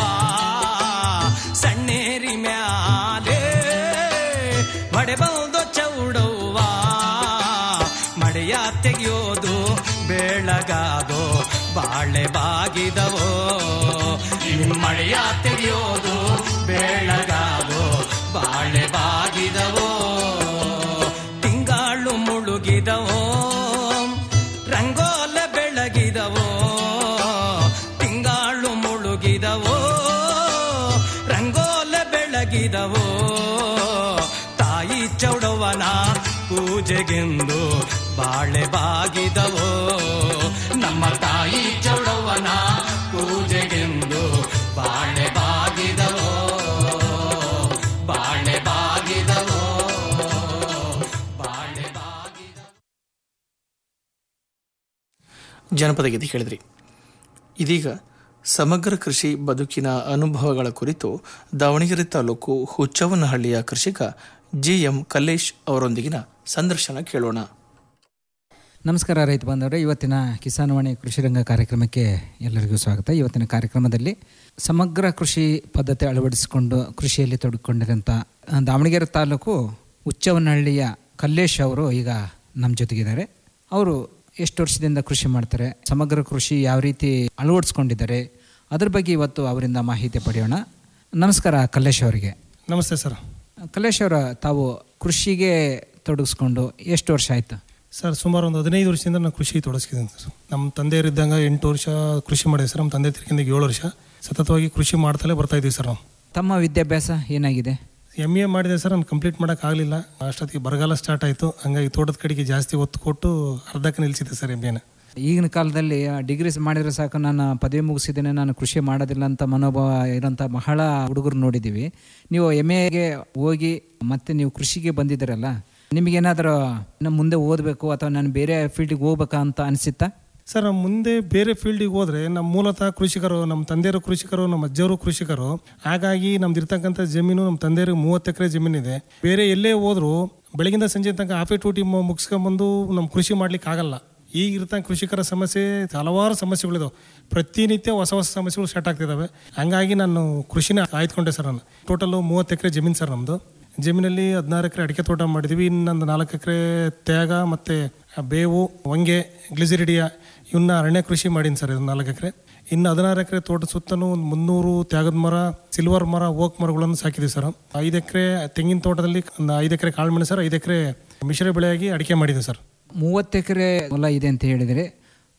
ಸಣ್ಣೇರಿ ಮ್ಯಾಲೆ ಮಡೆ ಬಂದೋ ಚೌಡವ್ವ ಮಡೆಯ ತೆಗೆಯೋದು ಬೆಳಗಾದೋ ಬಾಳೆ ಬಾಗಿದವೋ ಮಳೆಯ ತೆಗೆಯೋದು ಬೆಳಗಾದೋ ಬಾಳೆ ಬಾಗಿದವೋ ತಿಂಗಾಳು ಮುಳುಗಿದವೋ ರಂಗೋಲ ಬೆಳಗಿದವೋ ತಿಂಗಾಳು ಮುಳುಗಿದವೋ ರಂಗೋಲ ಬೆಳಗಿದವೋ ತಾಯಿ ಚೌಡವನ ಪೂಜೆಗೆಂದು ಬಾಳೆ ಬಾಗಿದವೋ ನಮ್ಮ ತಾಯಿ ಚೌಡವನ ಪೂಜೆಗೆಂದು ಬಾಳೆ ಬಾಗಿದವೋ ಬಾಳೆ ಬಾಗಿದವೋ ಬಾಳೆ ಜನಪದ ಗೀತೆ ಕೇಳಿದ್ರಿ ಇದೀಗ ಸಮಗ್ರ ಕೃಷಿ ಬದುಕಿನ ಅನುಭವಗಳ ಕುರಿತು ದಾವಣಗೆರೆ ತಾಲೂಕು ಹುಚ್ಚವ್ವನಹಳ್ಳಿಯ ಕೃಷಿಕ ಜಿ ಎಂ ಕಲ್ಲೇಶ್ ಅವರೊಂದಿಗಿನ ಸಂದರ್ಶನ ಕೇಳೋಣ ನಮಸ್ಕಾರ ರೈತ ಬಾಂಧವರೇ ಇವತ್ತಿನ ಕಿಸಾನ್ ವಾಣಿ ಕೃಷಿ ರಂಗ ಕಾರ್ಯಕ್ರಮಕ್ಕೆ ಎಲ್ಲರಿಗೂ ಸ್ವಾಗತ ಇವತ್ತಿನ ಕಾರ್ಯಕ್ರಮದಲ್ಲಿ ಸಮಗ್ರ ಕೃಷಿ ಪದ್ಧತಿ ಅಳವಡಿಸಿಕೊಂಡು ಕೃಷಿಯಲ್ಲಿ ತೊಡಗಿಕೊಂಡಿರೋಂಥ ಆ, ದಾವಣಗೆರೆ ತಾಲೂಕು ಉಚ್ಚವನಹಳ್ಳಿಯ ಕಲ್ಲೇಶ್ ಅವರು ಈಗ ನಮ್ಮ ಜೊತೆಗಿದ್ದಾರೆ ಅವರು ಎಷ್ಟು ವರ್ಷದಿಂದ ಕೃಷಿ ಮಾಡ್ತಾರೆ ಸಮಗ್ರ ಕೃಷಿ ಯಾವ ರೀತಿ ಅಳವಡಿಸ್ಕೊಂಡಿದ್ದಾರೆ ಅದ್ರ ಬಗ್ಗೆ ಇವತ್ತು ಅವರಿಂದ ಮಾಹಿತಿ ಪಡೆಯೋಣ ನಮಸ್ಕಾರ ಕಲ್ಲೇಶ್ ಅವರಿಗೆ ನಮಸ್ತೆ ಸರ್ ಕಲ್ಲೇಶ್ ಅವರ ತಾವು ಕೃಷಿಗೆ ತೊಡಗಿಸ್ಕೊಂಡು ಎಷ್ಟು ವರ್ಷ ಆಯ್ತು ಸರ್ ಸುಮಾರು ಒಂದು ಹದಿನೈದು ವರ್ಷದಿಂದ ನಾನು ಕೃಷಿ ತೊಡಗಿಸಿದ್ದೀನಿ ಸರ್ ನಮ್ಮ ತಂದೆಯರಿದ್ದಂಗೆ ಎಂಟು ವರ್ಷ ಕೃಷಿ ಮಾಡಿದೆ ಸರ್ ನಮ್ಮ ತಂದೆ ತಿರ್ಗಿಂದ ಏಳು ವರ್ಷ ಸತತವಾಗಿ ಕೃಷಿ ಮಾಡ್ತಲೇ ಬರ್ತಾ ಇದ್ದೀವಿ ಸರ್ ನಾವು ತಮ್ಮ ವಿದ್ಯಾಭ್ಯಾಸ ಏನಾಗಿದೆ ಎಮ್ ಎ ಮಾಡಿದೆ ಸರ್ ನಾನು ಕಂಪ್ಲೀಟ್ ಮಾಡೋಕ್ಕಾಗಲಿಲ್ಲ ಅಷ್ಟೊತ್ತಿಗೆ ಬರಗಾಲ ಸ್ಟಾರ್ಟ್ ಆಯಿತು ಹಂಗಾಗಿ ತೋಟದ ಕಡೆಗೆ ಜಾಸ್ತಿ ಒತ್ತು ಕೊಟ್ಟು ಅರ್ಧಕ್ಕೆ ನಿಲ್ಲಿಸಿದೆ ಸರ್ ಎಮ್ ಎನ ಈಗಿನ ಕಾಲದಲ್ಲಿ ಡಿಗ್ರೀಸ್ ಮಾಡಿದ್ರೆ ಸಾಕು ನಾನು ಪದವಿ ಮುಗಿಸಿದ್ದೇನೆ ನಾನು ಕೃಷಿ ಮಾಡೋದಿಲ್ಲ ಅಂತ ಮನೋಭಾವ ಇರೋಂಥ ಬಹಳ ಹುಡುಗರು ನೋಡಿದ್ದೀವಿ ನೀವು ಎಮ್ ಎಗೆ ಹೋಗಿ ಮತ್ತೆ ನೀವು ಕೃಷಿಗೆ ಬಂದಿದ್ದೀರಲ್ಲ ನಿಮಗೇನಾದರೂ ಇನ್ನು ಮುಂದೆ ಓದಬೇಕು ಅಥವಾ ನಾನು ಬೇರೆ ಫೀಲ್ಡಿಗೆ ಹೋಗ್ಬೇಕಾ ಅಂತ ಅನಿಸುತ್ತಾ ಸರ್ ನಾವು ಮುಂದೆ ಬೇರೆ ಫೀಲ್ಡಿಗೆ ಹೋದ್ರೆ ನಮ್ಮ ಮೂಲತಃ ಕೃಷಿಕರು ನಮ್ಮ ತಂದೆಯರು ಕೃಷಿಕರು ನಮ್ಮ ಅಜ್ಜವರು ಕೃಷಿಕರು ಹಾಗಾಗಿ ನಮ್ದು ಇರ್ತಕ್ಕಂಥ ಜಮೀನು ನಮ್ಮ ತಂದೆಯರಿಗೆ ಮೂವತ್ತು ಎಕರೆ ಜಮೀನಿದೆ ಬೇರೆ ಎಲ್ಲೇ ಹೋದ್ರು ಬೆಳಗಿಂದ ಸಂಜೆ ತನಕ ಆಫೆ ಟೂಟಿ ಮುಗಿಸ್ಕೊಂಬಂದು ನಮ್ಮ ಕೃಷಿ ಮಾಡ್ಲಿಕ್ಕೆ ಆಗಲ್ಲ ಈಗ ಇರ್ತಂಗ ಕೃಷಿಕರ ಸಮಸ್ಯೆ ಹಲವಾರು ಸಮಸ್ಯೆಗಳಿದಾವೆ ಪ್ರತಿನಿತ್ಯ ಹೊಸ ಹೊಸ ಸಮಸ್ಯೆಗಳು ಸ್ಟಾರ್ಟ್ ಆಗ್ತಿದ್ದಾವೆ ಹಂಗಾಗಿ ನಾನು ಕೃಷಿನ ಆಯ್ದುಕೊಂಡೆ ಸರ್ ನಾನು ಟೋಟಲು ಮೂವತ್ತು ಎಕರೆ ಜಮೀನು ಸರ್ ನಮ್ಮದು ಜಮೀನಲ್ಲಿ ಹದಿನಾರು ಎಕರೆ ಅಡಿಕೆ ತೋಟ ಮಾಡಿದ್ವಿ ಇನ್ನೊಂದು ನಾಲ್ಕು ಎಕರೆ ತ್ಯಾಗ ಮತ್ತು ಬೇವು ಹೊಂಗೆ ಗ್ಲಿಸಿರಿಡಿಯಾ ಇವನ್ನ ಅರಣ್ಯ ಕೃಷಿ ಮಾಡೀನಿ ಸರ್ ಇದು ನಾಲ್ಕು ಎಕರೆ ಇನ್ನು ಹದಿನಾರು ಎಕರೆ ತೋಟ ಸುತ್ತಲೂ ಒಂದು ಮುನ್ನೂರು ತ್ಯಾಗದ ಮರ ಸಿಲ್ವರ್ ಮರ ಓಕ್ ಮರಗಳನ್ನು ಸಾಕಿದ್ದೀವಿ ಸರ್ ಐದು ಎಕರೆ ತೆಂಗಿನ ತೋಟದಲ್ಲಿ ಒಂದು ಐದು ಎಕರೆ ಕಾಳುಮೆಣಸು ಸರ್ ಐದು ಎಕರೆ ಮಿಶ್ರ ಬೆಳೆಯಾಗಿ ಅಡಿಕೆ ಮಾಡಿದ್ದೀವಿ ಸರ್ ಮೂವತ್ತು ಎಕರೆ ಹೊಲ ಇದೆ ಅಂತ ಹೇಳಿದರೆ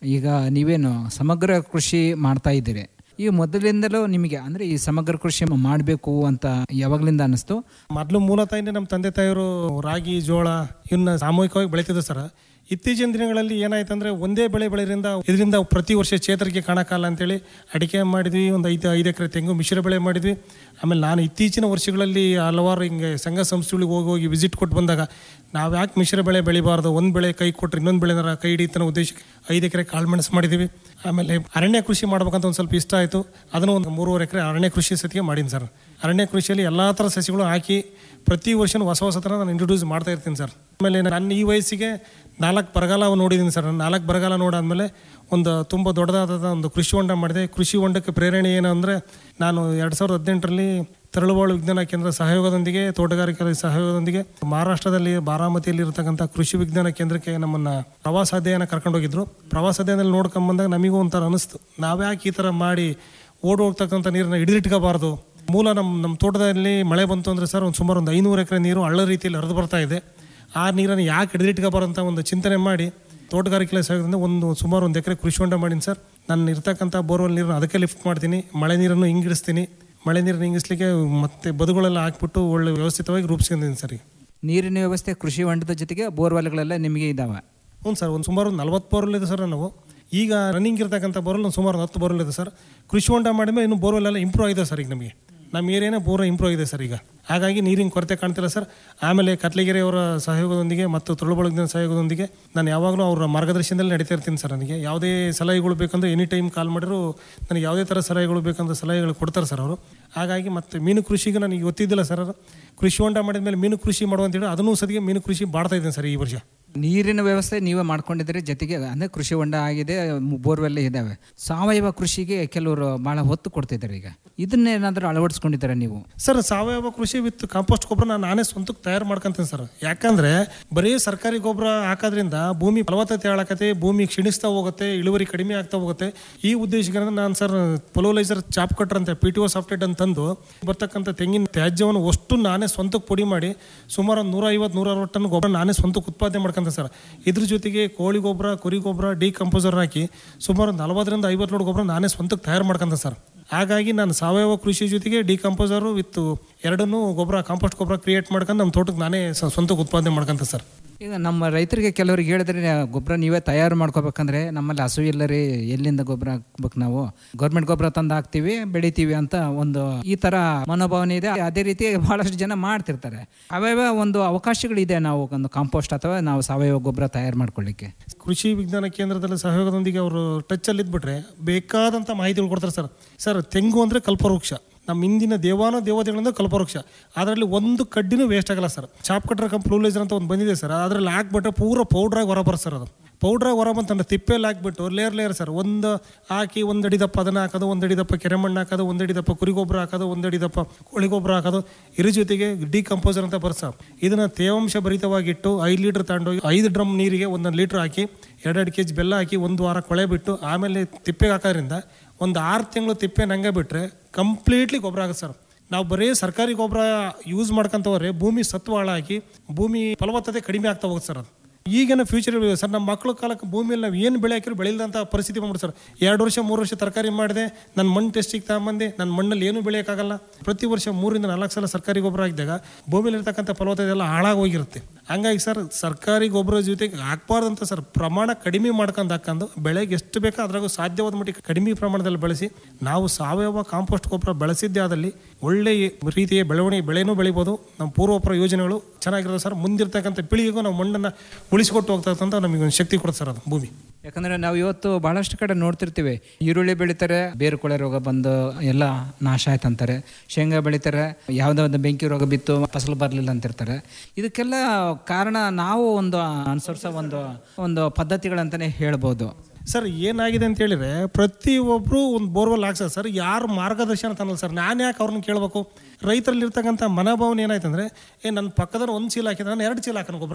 ಈಗ ನೀವೇನು ಸಮಗ್ರ ಕೃಷಿ ಮಾಡ್ತಾ ಇದ್ದೀರಿ ಈಗ ಮೊದಲಿಂದಲೂ ನಿಮಗೆ ಅಂದರೆ ಈ ಸಮಗ್ರ ಕೃಷಿ ಮಾಡಬೇಕು ಅಂತ ಯಾವಾಗಲಿಂದ ಅನ್ನಿಸ್ತು ಮೊದಲು ಮೂಲತಃ ನಮ್ಮ ತಂದೆ ತಾಯಿಯವರು ರಾಗಿ ಜೋಳ ಇವನ್ನ ಸಾಮೂಹಿಕವಾಗಿ ಬೆಳೀತಿದ್ರು ಸರ್ ಇತ್ತೀಚಿನ ದಿನಗಳಲ್ಲಿ ಏನಾಯ್ತು ಅಂದ್ರೆ ಒಂದೇ ಬೆಳೆ ಬೆಳೆಯೋದ್ರಿಂದ ಇದರಿಂದ ಪ್ರತಿ ವರ್ಷ ಚೇತರಿಕೆ ಕಾಣಕ್ಕಾಗಲ್ಲ ಅಂತೇಳಿ ಅಡಿಕೆ ಮಾಡಿದ್ವಿ ಒಂದು ಐದು ಐದು ಎಕರೆ ತೆಂಗು ಮಿಶ್ರ ಬೆಳೆ ಮಾಡಿದ್ವಿ ಆಮೇಲೆ ನಾನು ಇತ್ತೀಚಿನ ವರ್ಷಗಳಲ್ಲಿ ಹಲವಾರು ಹಿಂಗೆ ಸಂಘ ಸಂಸ್ಥೆಗಳಿಗೆ ಹೋಗಿ ಹೋಗಿ ವಿಸಿಟ್ ಕೊಟ್ಟು ಬಂದಾಗ ನಾವು ಯಾಕೆ ಮಿಶ್ರ ಬೆಳೆ ಬೆಳಿಬಾರ್ದು ಒಂದು ಬೆಳೆ ಕೈ ಕೊಟ್ಟರೆ ಇನ್ನೊಂದು ಬೆಳೆ ಕೈ ಹಿಡಿತನ ಉದ್ದೇಶಕ್ಕೆ ಐದು ಎಕರೆ ಕಾಳುಮೆಣಸು ಮಾಡಿದ್ದೀವಿ ಆಮೇಲೆ ಅರಣ್ಯ ಕೃಷಿ ಮಾಡ್ಬೇಕಂತ ಒಂದು ಸ್ವಲ್ಪ ಇಷ್ಟ ಆಯಿತು ಅದನ್ನು ಒಂದು ಮೂರುವರೆ ಎಕರೆ ಅರಣ್ಯ ಕೃಷಿ ಸತಿಗೆ ಮಾಡೀನಿ ಸರ್ ಅರಣ್ಯ ಕೃಷಿಯಲ್ಲಿ ಎಲ್ಲ ಥರ ಸಸಿಗಳು ಹಾಕಿ ಪ್ರತಿ ವರ್ಷನೂ ಹೊಸ ಹೊಸ ಥರ ನಾನು ಇಂಟ್ರೊಡ್ಯೂಸ್ ಮಾಡ್ತಾ ಇರ್ತೀನಿ ಸರ್ ಆಮೇಲೆ ನನ್ನ ಈ ವಯಸ್ಸಿಗೆ ನಾಲ್ಕು ಬರಗಾಲ ನೋಡಿದ್ದೀನಿ ಸರ್ ನಾಲ್ಕು ಬರಗಾಲ ನೋಡಾದ್ಮೇಲೆ ಒಂದು ತುಂಬ ದೊಡ್ಡದಾದ ಒಂದು ಕೃಷಿ ಹೊಂಡ ಮಾಡಿದೆ ಕೃಷಿ ಹೊಂಡಕ್ಕೆ ಪ್ರೇರಣೆ ಏನು ಅಂದರೆ ನಾನು ಎರಡು ಸಾವಿರದ ಹದಿನೆಂಟರಲ್ಲಿ ತರಳುವಾಳು ವಿಜ್ಞಾನ ಕೇಂದ್ರ ಸಹಯೋಗದೊಂದಿಗೆ ತೋಟಗಾರಿಕೆ ಸಹಯೋಗದೊಂದಿಗೆ ಮಹಾರಾಷ್ಟ್ರದಲ್ಲಿ ಬಾರಾಮತಿಯಲ್ಲಿ ಇರತಕ್ಕಂಥ ಕೃಷಿ ವಿಜ್ಞಾನ ಕೇಂದ್ರಕ್ಕೆ ನಮ್ಮನ್ನು ಪ್ರವಾಸಾಧ್ಯಯನ ಕರ್ಕೊಂಡೋಗಿದ್ರು ಪ್ರವಾಸಾಧ್ಯಯನದಲ್ಲಿ ನೋಡ್ಕೊಂಬಂದಾಗ ನಮಗೂ ಒಂಥರ ಅನಿಸ್ತು ನಾವ್ಯಾಕೆ ಈ ಥರ ಮಾಡಿ ಓಡ್ ಹೋಗ್ತಕ್ಕಂಥ ನೀರನ್ನ ಹಿಡಿದಿಟ್ಕೋಬಾರ್ದು ಮೂಲ ನಮ್ಮ ನಮ್ಮ ತೋಟದಲ್ಲಿ ಮಳೆ ಬಂತು ಅಂದರೆ ಸರ್ ಒಂದು ಸುಮಾರು ಒಂದು ಐನೂರು ಎಕರೆ ನೀರು ಹಳ್ಳ ರೀತಿಯಲ್ಲಿ ಹರಿದು ಬರ್ತಾ ಇದೆ ಆ ನೀರನ್ನು ಯಾಕೆ ಹಿಡಿದಿಟ್ಕೋಬಾರ್ದು ಅಂತ ಒಂದು ಚಿಂತನೆ ಮಾಡಿ ತೋಟಗಾರಿಕೆ ಸಹಯೋಗದಿಂದ ಒಂದು ಸುಮಾರು ಒಂದು ಎಕರೆ ಕೃಷಿ ಹೊಂಡ ಮಾಡೀನಿ ಸರ್ ನಾನು ಇರ್ತಕ್ಕಂಥ ಬೋರ್ವೆಲ್ ನೀರನ್ನು ಅದಕ್ಕೆ ಲಿಫ್ಟ್ ಮಾಡ್ತೀನಿ ಮಳೆ ನೀರನ್ನು ಹಿಂಗಿಡಿಸ್ತೀನಿ ಮಳೆ ನೀರನ್ನು ಹಿಂಗಿಸ್ಲಿಕ್ಕೆ ಮತ್ತೆ ಬದುಗಳೆಲ್ಲ ಹಾಕ್ಬಿಟ್ಟು ಒಳ್ಳೆ ವ್ಯವಸ್ಥಿತವಾಗಿ ರೂಪಿಸ್ಕೊಂಡಿದ್ದೀನಿ ಸರ್ ಈಗ ನೀರಿನ ವ್ಯವಸ್ಥೆ ಕೃಷಿ ಹೊಂಡದ ಜೊತೆಗೆ ಬೋರ್ವೆಲ್ಗಳೆಲ್ಲ ನಿಮಗೆ ಇದಾವೆ ಹ್ಞೂ ಸರ್ ಒಂದು ಸುಮಾರು ಒಂದು ನಲ್ವತ್ತು ಬೋರ್ವೆಲ್ ಇದೆ ಸರ್ ನಾವು ಈಗ ರನ್ನಿಂಗ್ ಇರ್ತಕ್ಕಂಥ ಬೋರ್ವೆಲ್ ಒಂದು ಸುಮಾರು ಒಂದು ಹತ್ತು ಬೋರ್ವೆಲ್ ಇದೆ ಸರ್ ಕೃಷಿ ಹೊಂಡ ಮಾಡಿದ್ಮೇಲೆ ಇನ್ನು ಬೋರ್ವೆಲ್ ಎಲ್ಲ ಇಂಪ್ರೂವ್ ಆಗಿದೆ ಸರ್ ಈಗ ನಮಗೆ ನಮ್ಮ ಏರಿಯಾನೇ ಪೂರ ಇಂಪ್ರೂವ್ ಆಗಿದೆ ಸರ್ ಈಗ ಹಾಗಾಗಿ ನೀರಿನ ಕೊರತೆ ಕಾಣ್ತಿಲ್ಲ ಸರ್ ಆಮೇಲೆ ಕತ್ಲಗಿರಿಯವರ ಸಹಯೋಗದೊಂದಿಗೆ ಮತ್ತು ತುಳುಬಳಗಿನ ಸಹಯೋಗದೊಂದಿಗೆ ನಾನು ಯಾವಾಗಲೂ ಅವರ ಮಾರ್ಗದರ್ಶನದಲ್ಲಿ ನಡೀತಾ ಇರ್ತೀನಿ ಸರ್ ನನಗೆ ಯಾವುದೇ ಸಲಹೆಗಳು ಬೇಕಂದ್ರೆ ಎನಿ ಟೈಮ್ ಕಾಲ್ ಮಾಡಿದ್ರು ನನಗೆ ಯಾವುದೇ ಥರ ಸಲಹೆಗಳು ಬೇಕಂದ್ರೆ ಸಲಹೆಗಳು ಕೊಡ್ತಾರೆ ಸರ್ ಅವರು ಹಾಗಾಗಿ ಮತ್ತು ಮೀನು ಕೃಷಿಗೆ ನನಗೆ ಗೊತ್ತಿದ್ದಿಲ್ಲ ಸರ್ ಅದು ಕೃಷಿ ಹೊಂಡ ಮಾಡಿದ್ಮೇಲೆ ಮೀನು ಕೃಷಿ ಮಾಡುವಂತೇಳಿ ಅದನ್ನೂ ಸದಿಗೆ ಮೀನು ಕೃಷಿ ಮಾಡ್ತಾ ಇದ್ದೀನಿ ಸರ್ ಈ ವರ್ಷ ನೀರಿನ ವ್ಯವಸ್ಥೆ ನೀವೇ ಮಾಡ್ಕೊಂಡಿದ್ದೀರಿ ಜೊತೆಗೆ ಅಂದರೆ ಕೃಷಿ ಹೊಂಡ ಆಗಿದೆ ಬೋರ್ವೆಲ್ ಇದ್ದಾವೆ ಸಾವಯವ ಕೃಷಿಗೆ ಕೆಲವರು ಭಾಳ ಹೊತ್ತು ಕೊಡ್ತಿದ್ದಾರೆ ಈಗ ಇದನ್ನೇನಾದರೂ ಅಳವಡಿಸ್ಕೊಂಡಿದ್ದಾರೆ ನೀವು ಸರ್ ಸಾವಯವ ಕೃಷಿ ವಿತ್ ಕಾಂಪೋಸ್ಟ್ ಗೊಬ್ಬರ ನಾನು ನಾನೇ ಸ್ವಂತಕ್ಕೆ ತಯಾರು ಮಾಡ್ಕೊಂತೀನಿ ಸರ್ ಯಾಕಂದ್ರೆ ಬರೀ ಸರ್ಕಾರಿ ಗೊಬ್ಬರ ಹಾಕೋದ್ರಿಂದ ಭೂಮಿ ಫಲವತ್ತತೆ ಹಾಳಾಕತ್ತೆ ಭೂಮಿ ಕ್ಷೀಣಿಸ್ತಾ ಹೋಗುತ್ತೆ ಇಳುವರಿ ಕಡಿಮೆ ಆಗ್ತಾ ಹೋಗುತ್ತೆ ಈ ಉದ್ದೇಶಕ್ಕೆ ನಾನು ಸರ್ ಪೊಲೋಲೈಸರ್ ಚಾಪ್ ಕಟ್ರ್ ಅಂತ ಪಿ ಟಿ ಒ ಸಾಫ್ಟ್ವೇರ್ ಅಂತ ತಂದು ಬರ್ತಕ್ಕಂಥ ತೆಂಗಿನ ತ್ಯಾಜ್ಯವನ್ನು ಅಷ್ಟು ನಾನೇ ಸ್ವಂತಕ್ಕೆ ಪುಡಿ ಮಾಡಿ ಸುಮಾರು ಒಂದು ನೂರ ಐವತ್ತು ನೂರ ಅರವತ್ತು ಟನ್ ಗೊಬ್ಬರ ನಾನೇ ಸ್ವಂತಕ್ಕೆ ಉತ್ಪಾದನೆ ಮಾಡ್ಕೊಂತ ಸರ್ ಇದ್ರ ಜೊತೆಗೆ ಕೋಳಿ ಗೊಬ್ಬರ ಕುರಿ ಗೊಬ್ಬರ ಡಿಕಂಪೋಸರ್ ಹಾಕಿ ಸುಮಾರು ಒಂದು ನಲವತ್ತರಿಂದ ಐವತ್ತು ಲೋಡ್ ಗೊಬ್ಬರ ನಾನೇ ಸ್ವಂತಕ್ಕೆ ತಯಾರು ಮಾಡ್ಕೊಂತ ಸರ್ ಹಾಗಾಗಿ ನಾನು ಸಾವಯವ ಕೃಷಿ ಜೊತೆಗೆ ಡಿಕಂಪೋಸರು ವಿತ್ ಎರಡನ್ನೂ ಗೊಬ್ಬರ ಕಾಂಪೋಸ್ಟ್ ಗೊಬ್ಬರ ಕ್ರಿಯೇಟ್ ಮಾಡ್ಕೊಂಡು ನಮ್ಮ ತೋಟಕ್ಕೆ ನಾನೇ ಸ- ಸ್ವಂತಕ್ಕೆ ಉತ್ಪಾದನೆ ಮಾಡ್ಕೊಂತ ಸರ್ ಈಗ ನಮ್ಮ ರೈತರಿಗೆ ಕೆಲವರಿಗೆ ಹೇಳಿದ್ರೆ ಗೊಬ್ಬರ ನೀವೇ ತಯಾರು ಮಾಡ್ಕೋಬೇಕಂದ್ರೆ ನಮ್ಮಲ್ಲಿ ಹಸು ಇಲ್ಲ ರೀ ಎಲ್ಲಿಂದ ಗೊಬ್ಬರ ಹಾಕ್ಬೇಕು ನಾವು ಗೌರ್ಮೆಂಟ್ ಗೊಬ್ಬರ ತಂದು ಹಾಕ್ತೀವಿ ಬೆಳಿತೀವಿ ಅಂತ ಒಂದು ಈ ತರ ಮನೋಭಾವನೆ ಇದೆ ಅದೇ ರೀತಿ ಬಹಳಷ್ಟು ಜನ ಮಾಡ್ತಿರ್ತಾರೆ ಅವೇ ಒಂದು ಅವಕಾಶಗಳಿದೆ ನಾವು ಒಂದು ಕಾಂಪೋಸ್ಟ್ ಅಥವಾ ನಾವು ಸಾವಯವ ಗೊಬ್ಬರ ತಯಾರು ಮಾಡ್ಕೊಳ್ಳಿಕ್ಕೆ ಕೃಷಿ ವಿಜ್ಞಾನ ಕೇಂದ್ರದಲ್ಲಿ ಸಹಯೋಗದೊಂದಿಗೆ ಅವರು ಟಚ್ಚಲ್ಲಿ ಇದ್ಬಿಟ್ರೆ ಬೇಕಾದಂಥ ಮಾಹಿತಿಗಳು ಕೊಡ್ತಾರೆ ಸರ್ ಸರ್ ತೆಂಗು ಅಂದರೆ ಕಲ್ಪವೃಕ್ಷ ನಮ್ಮ ಹಿಂದಿನ ದೇವಾನ ದೇವತೆಗಳಿಂದ ಕಲ್ಪವೃಕ್ಷ ಅದರಲ್ಲಿ ಒಂದು ಕಡ್ಡಿನೂ ವೇಸ್ಟ್ ಆಗಲ್ಲ sir chop cutter cum pulverizer ಅಂತ ಒಂದು ಬಂದಿದೆ ಸರ್ ಅದರಲ್ಲಿ ಹಾಕ್ಬಿಟ್ರೆ ಪೂರ ಪೌಡ್ರಾಗಿ ಹೊರ ಬರುತ್ತೆ ಸರ್ ಅದು ಪೌಡ್ರಾಗಿ ಹೊರ ಬಂತಂದ್ರೆ ತಿಪ್ಪೆಲ್ಲಿ ಹಾಕ್ಬಿಟ್ಟು ಲೇಯರ್ ಲೇಯರ್ ಸರ್ ಒಂದು ಹಾಕಿ ಒಂದು ಅಡಿ ದಪ್ಪ ಅದನ್ನು ಹಾಕೋದು ಒಂದು ಅಡಿ ದಪ್ಪ ಕೆರೆ ಮಣ್ಣು ಹಾಕೋದು ಒಂದು ಅಡಿ ದಪ್ಪ ಕುರಿ ಗೊಬ್ಬರ ಹಾಕೋದು ಒಂದು ಅಡಿ ದಪ್ಪ ಕೋಳಿ ಗೊಬ್ಬರ ಹಾಕೋದು ಇದ್ರ ಜೊತೆಗೆ ಡಿಕಂಪೋಸರ್ ಅಂತ ಬರ್ಸ ಇದನ್ನು ತೇವಾಂಶ ಭರಿತವಾಗಿಟ್ಟು ಐದು ಲೀಟ್ರ್ ತಗೊಂಡೋಗಿ ಐದು ಡ್ರಮ್ ನೀರಿಗೆ ಒಂದೊಂದು ಲೀಟ್ರ್ ಹಾಕಿ ಎರಡೆರಡು ಕೆ ಜಿ ಬೆಲ್ಲ ಹಾಕಿ ಒಂದು ವಾರ ಕೊಳೆ ಬಿಟ್ಟು ಆಮೇಲೆ ತಿಪ್ಪೆಗೆ ಹಾಕೋದ್ರಿಂದ ಒಂದು ಆರು ತಿಂಗಳು ತಿಪ್ಪೆ ನಂಗೆ ಬಿಟ್ಟರೆ ಕಂಪ್ಲೀಟ್ಲಿ ಗೊಬ್ಬರ ಆಗುತ್ತೆ ಸರ್ ನಾವು ಬರೀ ಸರ್ಕಾರಿ ಗೊಬ್ಬರ ಯೂಸ್ ಮಾಡ್ಕೊಂತವ್ರೆ ಭೂಮಿ ಸತ್ವ ಹಾಳಾಗಿ ಭೂಮಿ ಫಲವತ್ತತೆ ಕಡಿಮೆ ಆಗ್ತಾ ಹೋಗುತ್ತೆ ಸರ್ ಅದು ಈಗಿನ ಫ್ಯೂಚರ್ ಸರ್ ನಮ್ಮ ಮಕ್ಕಳ ಕಾಲಕ್ಕೆ ಭೂಮಿಯಲ್ಲಿ ನಾವು ಏನು ಬೆಳೆ ಹಾಕಿರೋ ಬೆಳೆಯದಂಥ ಪರಿಸ್ಥಿತಿ ಬಂದ್ಬಿಟ್ಟು ಸರ್ ಎರಡು ವರ್ಷ ಮೂರು ವರ್ಷ ತರಕಾರಿ ಮಾಡಿದೆ ನನ್ನ ಮಣ್ಣು ಟೆಸ್ಟಿಗೆ ತಗೊಂಬಂದೆ ನನ್ನ ಮಣ್ಣಲ್ಲಿ ಏನೂ ಬೆಳೆಯೋಕ್ಕಾಗಲ್ಲ ಪ್ರತಿ ವರ್ಷ ಮೂರಿಂದ ನಾಲ್ಕು ಸಲ ಸರ್ಕಾರಿ ಗೊಬ್ಬರ ಹಾಕಿದಾಗ ಭೂಮಿಯಲ್ಲಿ ಇರ್ತಕ್ಕಂಥ ಫಲವತ್ತತೆ ಎಲ್ಲ ಹಾಳಾಗಿ ಹೋಗಿರುತ್ತೆ ಹಂಗಾಗಿ ಸರ್ ಸರ್ಕಾರಿ ಗೊಬ್ಬರ ಜೊತೆಗೆ ಹಾಕ್ಬಾರ್ದಂತ ಸರ್ ಪ್ರಮಾಣ ಕಡಿಮೆ ಮಾಡ್ಕೊಂಡು ಹಾಕೊಂಡು ಬೆಳೆಗೆ ಎಷ್ಟು ಬೇಕೋ ಅದ್ರಾಗೂ ಸಾಧ್ಯವಾದ ಮಟ್ಟಿಗೆ ಕಡಿಮೆ ಪ್ರಮಾಣದಲ್ಲಿ ಬಳಸಿ ನಾವು ಸಾವಯವ ಕಾಂಪೋಸ್ಟ್ ಗೊಬ್ಬರ ಬಳಸಿದ್ದೇ ಆದಲ್ಲಿ ಒಳ್ಳೆಯ ರೀತಿಯ ಬೆಳವಣಿಗೆ ಬೆಳೆನೂ ಬೆಳಿಬೋದು ನಮ್ಮ ಪೂರ್ವಪರ ಯೋಜನೆಗಳು ಚೆನ್ನಾಗಿರೋದು ಸರ್ ಮುಂದಿರ್ತಕ್ಕಂಥ ಪೀಳಿಗೆಗೂ ನಾವು ಮಣ್ಣನ್ನು ಉಳಿಸ್ಕೊಟ್ಟು ಹೋಗ್ತಕ್ಕಂಥ ನಮಗೆ ಒಂದು ಶಕ್ತಿ ಕೊಡುತ್ತೆ ಸರ್ ಅದು ಭೂಮಿ ಯಾಕಂದ್ರೆ ನಾವು ಇವತ್ತು ಬಹಳಷ್ಟು ಕಡೆ ನೋಡ್ತಿರ್ತೀವಿ ಈರುಳ್ಳಿ ಬೆಳಿತಾರೆ ಬೇರು ಕೊಳೆ ರೋಗ ಬಂದು ಎಲ್ಲ ನಾಶ ಆಯ್ತು ಅಂತಾರೆ ಶೇಂಗಾ ಬೆಳಿತಾರೆ ಯಾವುದೋ ಒಂದು ಬೆಂಕಿ ರೋಗ ಬಿತ್ತು ಫಸಲು ಬರಲಿಲ್ಲ ಅಂತಿರ್ತಾರೆ ಇದಕ್ಕೆಲ್ಲ ಕಾರಣ ನಾವು ಒಂದು ಅನುಸರಿಸೋ ಒಂದು ಒಂದು ಪದ್ಧತಿಗಳಂತಾನೆ ಹೇಳ್ಬೋದು ಸರ್ ಏನಾಗಿದೆ ಅಂತ ಹೇಳಿದ್ರೆ ಪ್ರತಿಯೊಬ್ಬರು ಒಂದು ಬೋರ್ವೆಲ್ ಹಾಕ್ಸೋದು ಸರ್ ಯಾರು ಮಾರ್ಗದರ್ಶನ ತನ್ನಲ್ಲ ಸರ್ ನಾನು ಯಾಕೆ ಅವ್ರನ್ನ ಕೇಳಬೇಕು ರೈತರಲ್ಲಿ ಇರ್ತಕ್ಕಂಥ ಮನೋಭಾವನೆ ಏನಾಯ್ತು ಅಂದರೆ ಏ ನನ್ನ ಪಕ್ಕದಲ್ಲಿ ಒಂದು ಚೀಲ ಹಾಕಿದ್ರೆ ನಾನು ಎರಡು ಚೀಲ ಹಾಕೋಣ ಗೊಬ್ಬರನ